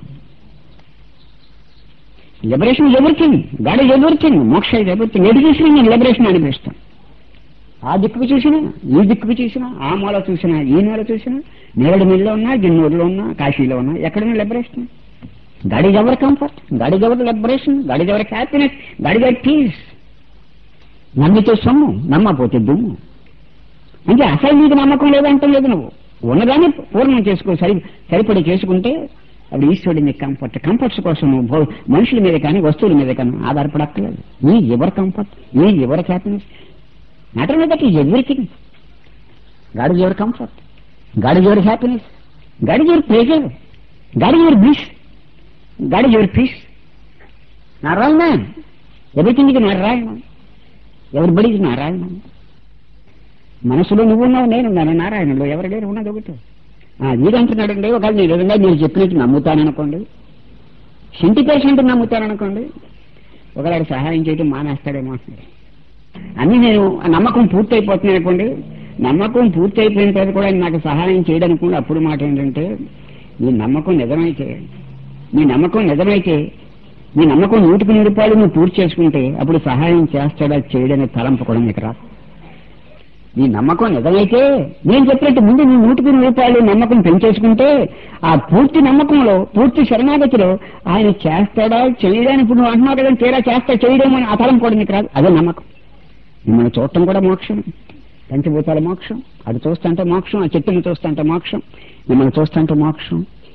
liberation is everything God is everything moksha is everything ఎటు చూసినా నేను లిబరేషన్ అనిపిస్తాను ఆ దిక్కుకు చూసినా ఈ దిక్కుకు చూసినా ఆ మూల చూసినా ఈ మూల చూసినా నేరడు మిల్లో ఉన్నా గిన్నూరులో ఉన్నా కాశీలో ఉన్నా ఎక్కడైనా liberation God is ever comfort God is ever liberation God is ever happiness God is ever peace నమ్మితే సొమ్ము నమ్మపోతే దుమ్ము అంటే అసలు నీకు నమ్మకం లేదంటే లేదు నువ్వు ఉన్నదాన్ని పూర్ణం చేసుకో సరి సరిపడి చేసుకుంటే అప్పుడు ఈశ్వరుడి నీకు కంఫర్ట్ కంఫర్ట్స్ కోసం నువ్వు భౌ- మనుషుల మీద కానీ వస్తువుల మీద కానీ ఆధారపడక్కర్లేదు నీ ఎవర్ కంఫర్ట్ నీ ఎవర్ హ్యాపీనెస్ మ్యాటర్ మీద that is everything God is your comfort God is your happiness God is your pleasure God is your bliss God is your peace Narayana everything ఇది నారాయణ ఎవరిబడి ఇది నారాయణ మనసులో నువ్వు ఉన్నావు నేనున్నాను నారాయణుడు ఎవరు లేరు ఉన్నది ఒకటి ఆ, వీడంటున్నాడండి ఒకవేళ నేను నిజంగా నేను చెప్పినట్టు నమ్ముతాననుకోండి సింటి పేషెంట్ నమ్ముతాననుకోండి ఒకవేళ సహాయం చేయడం మానేస్తాడేమో అంటున్నాడు అన్ని నేను ఆ నమ్మకం పూర్తి అయిపోతున్నాయి అనుకోండి నమ్మకం పూర్తి అయిపోయిన తర్వాత కూడా ఆయన నాకు సహాయం చేయడానికి కూడా అప్పుడు మాట ఏంటంటే నీ నమ్మకం నిజమైతే నీ నమ్మకం నిజమైతే నీ నమ్మకం నూటికి నూరు రూపాయలు నువ్వు పూర్తి చేసుకుంటే అప్పుడు సహాయం చేస్తాడా చేయడనే తలంపు కూడా నీకు రాదు నీ నమ్మకం నిజమైతే నేను చెప్పినట్టు ముందు నీ నూటికి నూరు రూపాయలు నమ్మకం పెంచేసుకుంటే ఆ పూర్తి నమ్మకంలో పూర్తి శరణాగతిలో ఆయన చేస్తాడా చేయడానికి ఇప్పుడు నువ్వు అంటున్నావు కదా తీరా చేస్తా చేయడం అని ఆ తలం కూడా నీకు రాదు అదే నమ్మకం మిమ్మల్ని చూడటం కూడా మోక్షం పంచభూతాల మోక్షం అది చూస్తుంటే మోక్షం ఆ చెట్టుని చూస్తుంటే మోక్షం మిమ్మల్ని చూస్తుంటే మోక్షం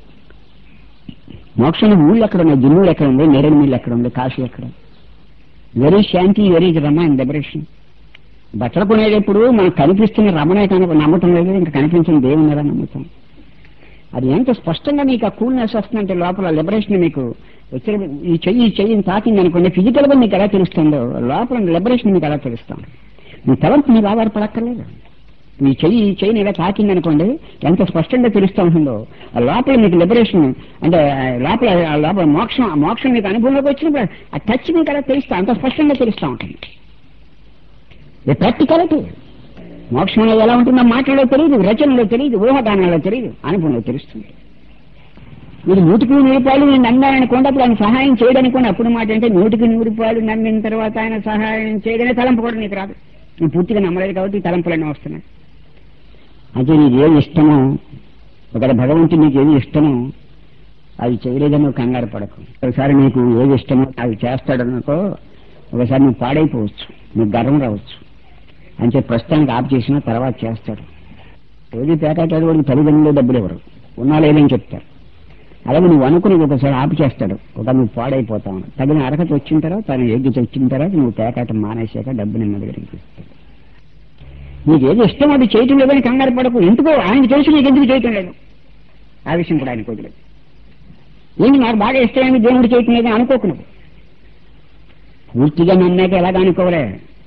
మోక్షం ఊళ్ళు ఎక్కడ ఉన్నాయి జిల్లులు ఎక్కడ ఉంది నేరేడు మిల్లు ఎక్కడ ఉంది కాశీ ఎక్కడ వెరీ శాంతి వెరీ రమ ఇన్ డెబరేషన్ బట్టలు కొనేటప్పుడు మనకు కనిపిస్తున్న రమణే కనుక నమ్మటం లేదు ఇంకా కనిపించిన దేవుని నమ్ముతాం అది ఎంత స్పష్టంగా నీకు ఆ కూల్నెస్ వస్తుందంటే లోపల లిబరేషన్ మీకు వచ్చిన ఈ చెయ్యి ఈ చెయ్యిని తాకింది అనుకోండి ఫిజికల్ గా నీకు ఎలా తెలుస్తుందో లోపల లిబరేషన్ మీకు ఎలా తెలుస్తాం నీ తలంపు నీకు ఆధారపడక్కర్లేదు ఈ చెయ్యి ఈ చెయ్యిని ఇలా తాకింది అనుకోండి ఎంత స్పష్టంగా తెలుస్తూ ఉంటుందో ఆ లోపల మీకు లిబరేషన్ అంటే ఆ లోపల ఆ లోపల మోక్షం ఆ మోక్షం మీకు అనుభవంలోకి వచ్చినప్పుడు ఆ టచ్ మీకు అలా తెలుస్తా అంత స్పష్టంగా తెలుస్తూ ఉంటుంది ఇది ప్రాక్టికాలిటీ మోక్షంలో ఎలా ఉంటుందో మాటల్లో తెలియదు రచనలో తెలియదు ఊహాగానాల్లో తెలియదు అనుభవంలో తెలుస్తుంది మీరు నూటికి నూరు రూపాయలు నేను నమ్మాలనుకోండి అప్పుడు ఆయన సహాయం చేయడానికి కూడా అప్పుడు మాట అంటే నూటికి నూరు రూపాయలు నమ్మిన తర్వాత ఆయన సహాయం చేయడమే తలంపు కూడా నీకు రాదు నువ్వు పూర్తిగా నమ్మలేదు కాబట్టి ఈ తలంపులన్నీ వస్తున్నాయి అంటే నీకు ఏది ఇష్టమో ఒకవేళ భగవంతుడు నీకు ఏది ఇష్టమో అది చేయలేదని నువ్వు కంగారు పడకు ఒకసారి నీకు ఏది ఇష్టమో అది చేస్తాడనుకో ఒకసారి నువ్వు పాడైపోవచ్చు నీకు గర్వం రావచ్చు అని చెప్పి ప్రస్తుతానికి ఆప్ చేసినా తర్వాత చేస్తాడు ఏది పేకాటాడు వాడికి తల్లిదండ్రులు డబ్బులు ఇవ్వరు ఉన్నా లేదని చెప్తారు అలాగే నువ్వు అనుకుని ఒకసారి ఆపు చేస్తాడు ఒక నువ్వు పాడైపోతావు తగిన అర్హత వచ్చిన తర్వాత తన ఏజ్కి వచ్చిన తర్వాత నువ్వు పేకాట మానేశాక డబ్బు నిన్న దగ్గరికి ఇస్తాడు నీకు ఏది ఇష్టం అది చేయటం లేదని కంగారు పడకు ఎందుకో ఆయనకు తెలుసు నీకు ఎందుకు చేయటం లేదు ఆ విషయం కూడా ఆయనకు వదిలేదు ఏంటి నాకు బాగా ఇష్టమైంది దేవుడు చేయటం లేదని అనుకోకు నువ్వు పూర్తిగా నమ్మాక ఎలాగ అనుకోలే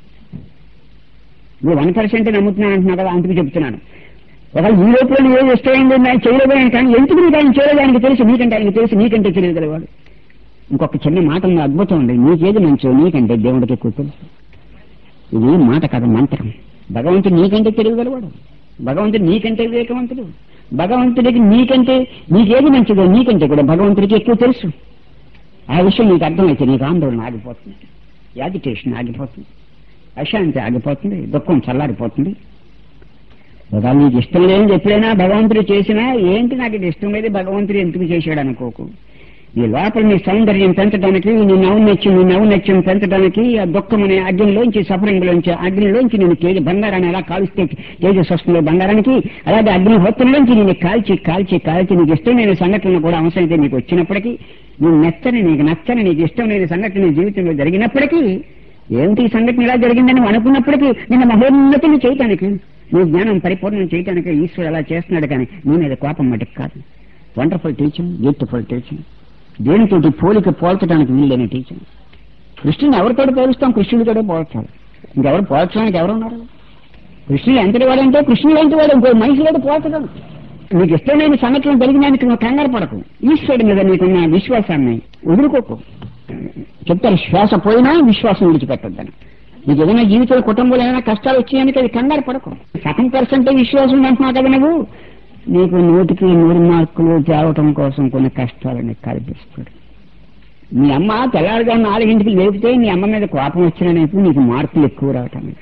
నువ్వు వన్ పర్సెంట్ నమ్ముతున్నాను అంటున్నావు కదా అందుకు చెప్తున్నాను ఒకవేళ ఈ లోపల నువ్వు ఏది ఇష్టమైంది ఆయన చేయలేదని కానీ ఎందుకు నీకు ఆయన చేయలేదు ఆయనకు తెలుసు నీకంటే ఆయనకు తెలుసు నీకంటే తెలియగలవాడు ఇంకొక చిన్న మాట ఉంది అద్భుతం ఉంది నీకేది మంచో నీకంటే దేవుడికి ఎక్కువ తెలుసు ఇది మాట కాదు మంత్రం భగవంతుడు నీకంటే తెలియగలవాడు భగవంతుడు నీకంటే వివేకవంతుడు భగవంతుడికి నీకంటే నీకేది మంచిదో నీకంటే కూడా భగవంతుడికి ఎక్కువ తెలుసు ఆ విషయం నీకు అర్థమైతే నీకు ఆందోళన ఆగిపోతుంది యాజిటేషన్ ఆగిపోతుంది అశాంతి ఆగిపోతుంది దుఃఖం చల్లారిపోతుంది ఒకవేళ నీకు ఇష్టం లేని ఎప్పుడైనా భగవంతుడు చేసినా ఏంటి నాకు ఇది ఇష్టం లేదు భగవంతుడు ఎందుకు చేశాడు అనుకోకు ఈ లోపల నీ సౌందర్యం పెంచడానికి నీ నౌన్నత్యం నీ నౌన్నత్యం పెంచడానికి ఆ దుఃఖం అనే అగ్నిలోంచి సఫరింగ్ లోంచి అగ్నిలోంచి నేను తేజ బంగారాన్ని ఎలా కాల్స్తే తేజస్ వస్తుందో బంగారానికి అలాగే అగ్నిహోత్రంలోంచి నేను కాల్చి కాల్చి కాల్చి నీకు ఇష్టమైన సంఘటనలు కూడా అవసరమైతే నీకు వచ్చినప్పటికీ నువ్వు నచ్చని నీకు నచ్చని నీకు ఇష్టం లేని సంఘటన నీ జీవితంలో జరిగినప్పటికీ ఏమిటి ఈ సంఘటన ఇలా జరిగిందని నువ్వు అనుకున్నప్పటికీ నిన్న మహోన్నతిని చేయటానికి నీ జ్ఞానం పరిపూర్ణం చేయటానికి ఈశ్వరుడు అలా చేస్తున్నాడు కానీ నీ మీద కోపం మటుకు కాదు వండర్ఫుల్ టీచింగ్ బ్యూటిఫుల్ టీచింగ్ దేనితోటి పోలిక పోల్చడానికి వీళ్ళని టీచింగ్ కృష్ణుని ఎవరితో పోలుస్తాం కృష్ణుడితోటే పోల్చాలి ఇంకెవరు పోల్చడానికి ఎవరున్నారు కృష్ణుడు ఎంతటి వాడంటే కృష్ణుడు లాంటి వాడు ఇంకో మనిషితో పోల్చడం నీకు ఇష్టమైన సంఘటనలు జరిగినానికి నువ్వు కంగారు పడకు ఈశ్వరుడి మీద నీకున్న విశ్వాసాన్ని వదులుకోకు చెప్తారు శ్వాస పోయినా విశ్వాసం విడిచిపెట్టొద్దని నీకు ఏదైనా జీవితంలో కుటుంబంలో ఏదైనా కష్టాలు వచ్చాయని అది కంగారు పడకు సగం పర్సెంట్ విశ్వాసం అంటున్నావు కదా నువ్వు నీకు నూటికి నూరు మార్కులు తేవటం కోసం కొన్ని కష్టాలని కల్పిస్తాడు మీ అమ్మ తెల్లారుగా నాలుగింటికి లేపితే మీ అమ్మ మీద కోపం వచ్చినప్పుడు నీకు మార్కులు ఎక్కువ రావటానికి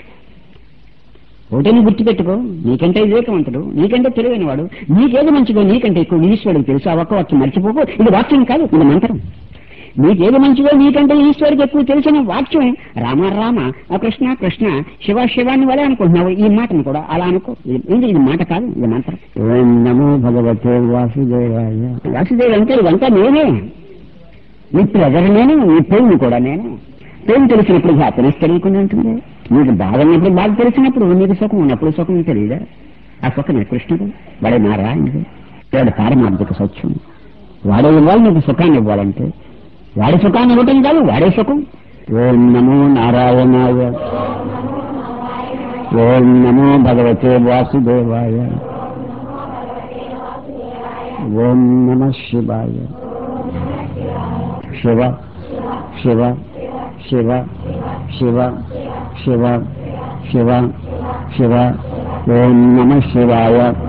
ఒకటేని గుర్తుపెట్టుకో నీకంటే వివేకవంతుడు నీకంటే తెలివైన వాడు నీకేది మంచిదో నీకంటే ఎక్కువ ఈశ్వరుడికి తెలుసు ఆ ఒక్క వాక్యం మర్చిపోకు ఇది వాక్యం కాదు ఇది మంత్రం నీకేది మంచిదో నీకంటే ఈశ్వరుడికి ఎక్కువ తెలిసిన వాక్యం రామ రామ ఆ కృష్ణ కృష్ణ శివ శివాన్ని వలే అనుకుంటున్నావు ఈ మాటను కూడా అలా అనుకో ఇది ఇది ఇది మాట కాదు ఇది మంత్రం ఓం నమో భగవతే వాసుదేవాయ వాసుదేవ అంటే ఇదంతా నేనే నీ ప్రెజర్ నేను నీ పెయిన్ కూడా నేను పెయిన్ తెలిసినప్పుడు హ్యాపీనెస్ తెలియకుండా ఉంటుంది నీకు బాధ ఉన్నప్పుడు బాధ తెలిసినప్పుడు నీకు సుఖం ఉన్నప్పుడు సుఖం తెలియదా ఆ సుఖమే కృష్ణుడు వాడే నారాయణుడు వాడు పారమార్థిక సత్యం వాడే ఇవ్వాలి నీకు సుఖాన్ని ఇవ్వాలంటే వాడి సుఖాన్ని ఇవ్వటం కాదు వాడే సుఖం ఓం నమో నారాయణాయ ఓం నమో భగవతే వాసుదేవాయ ఓం నమ శివాయ శివ శివ శివ శివ శివ శివ శివ ఓం నమ శివాయ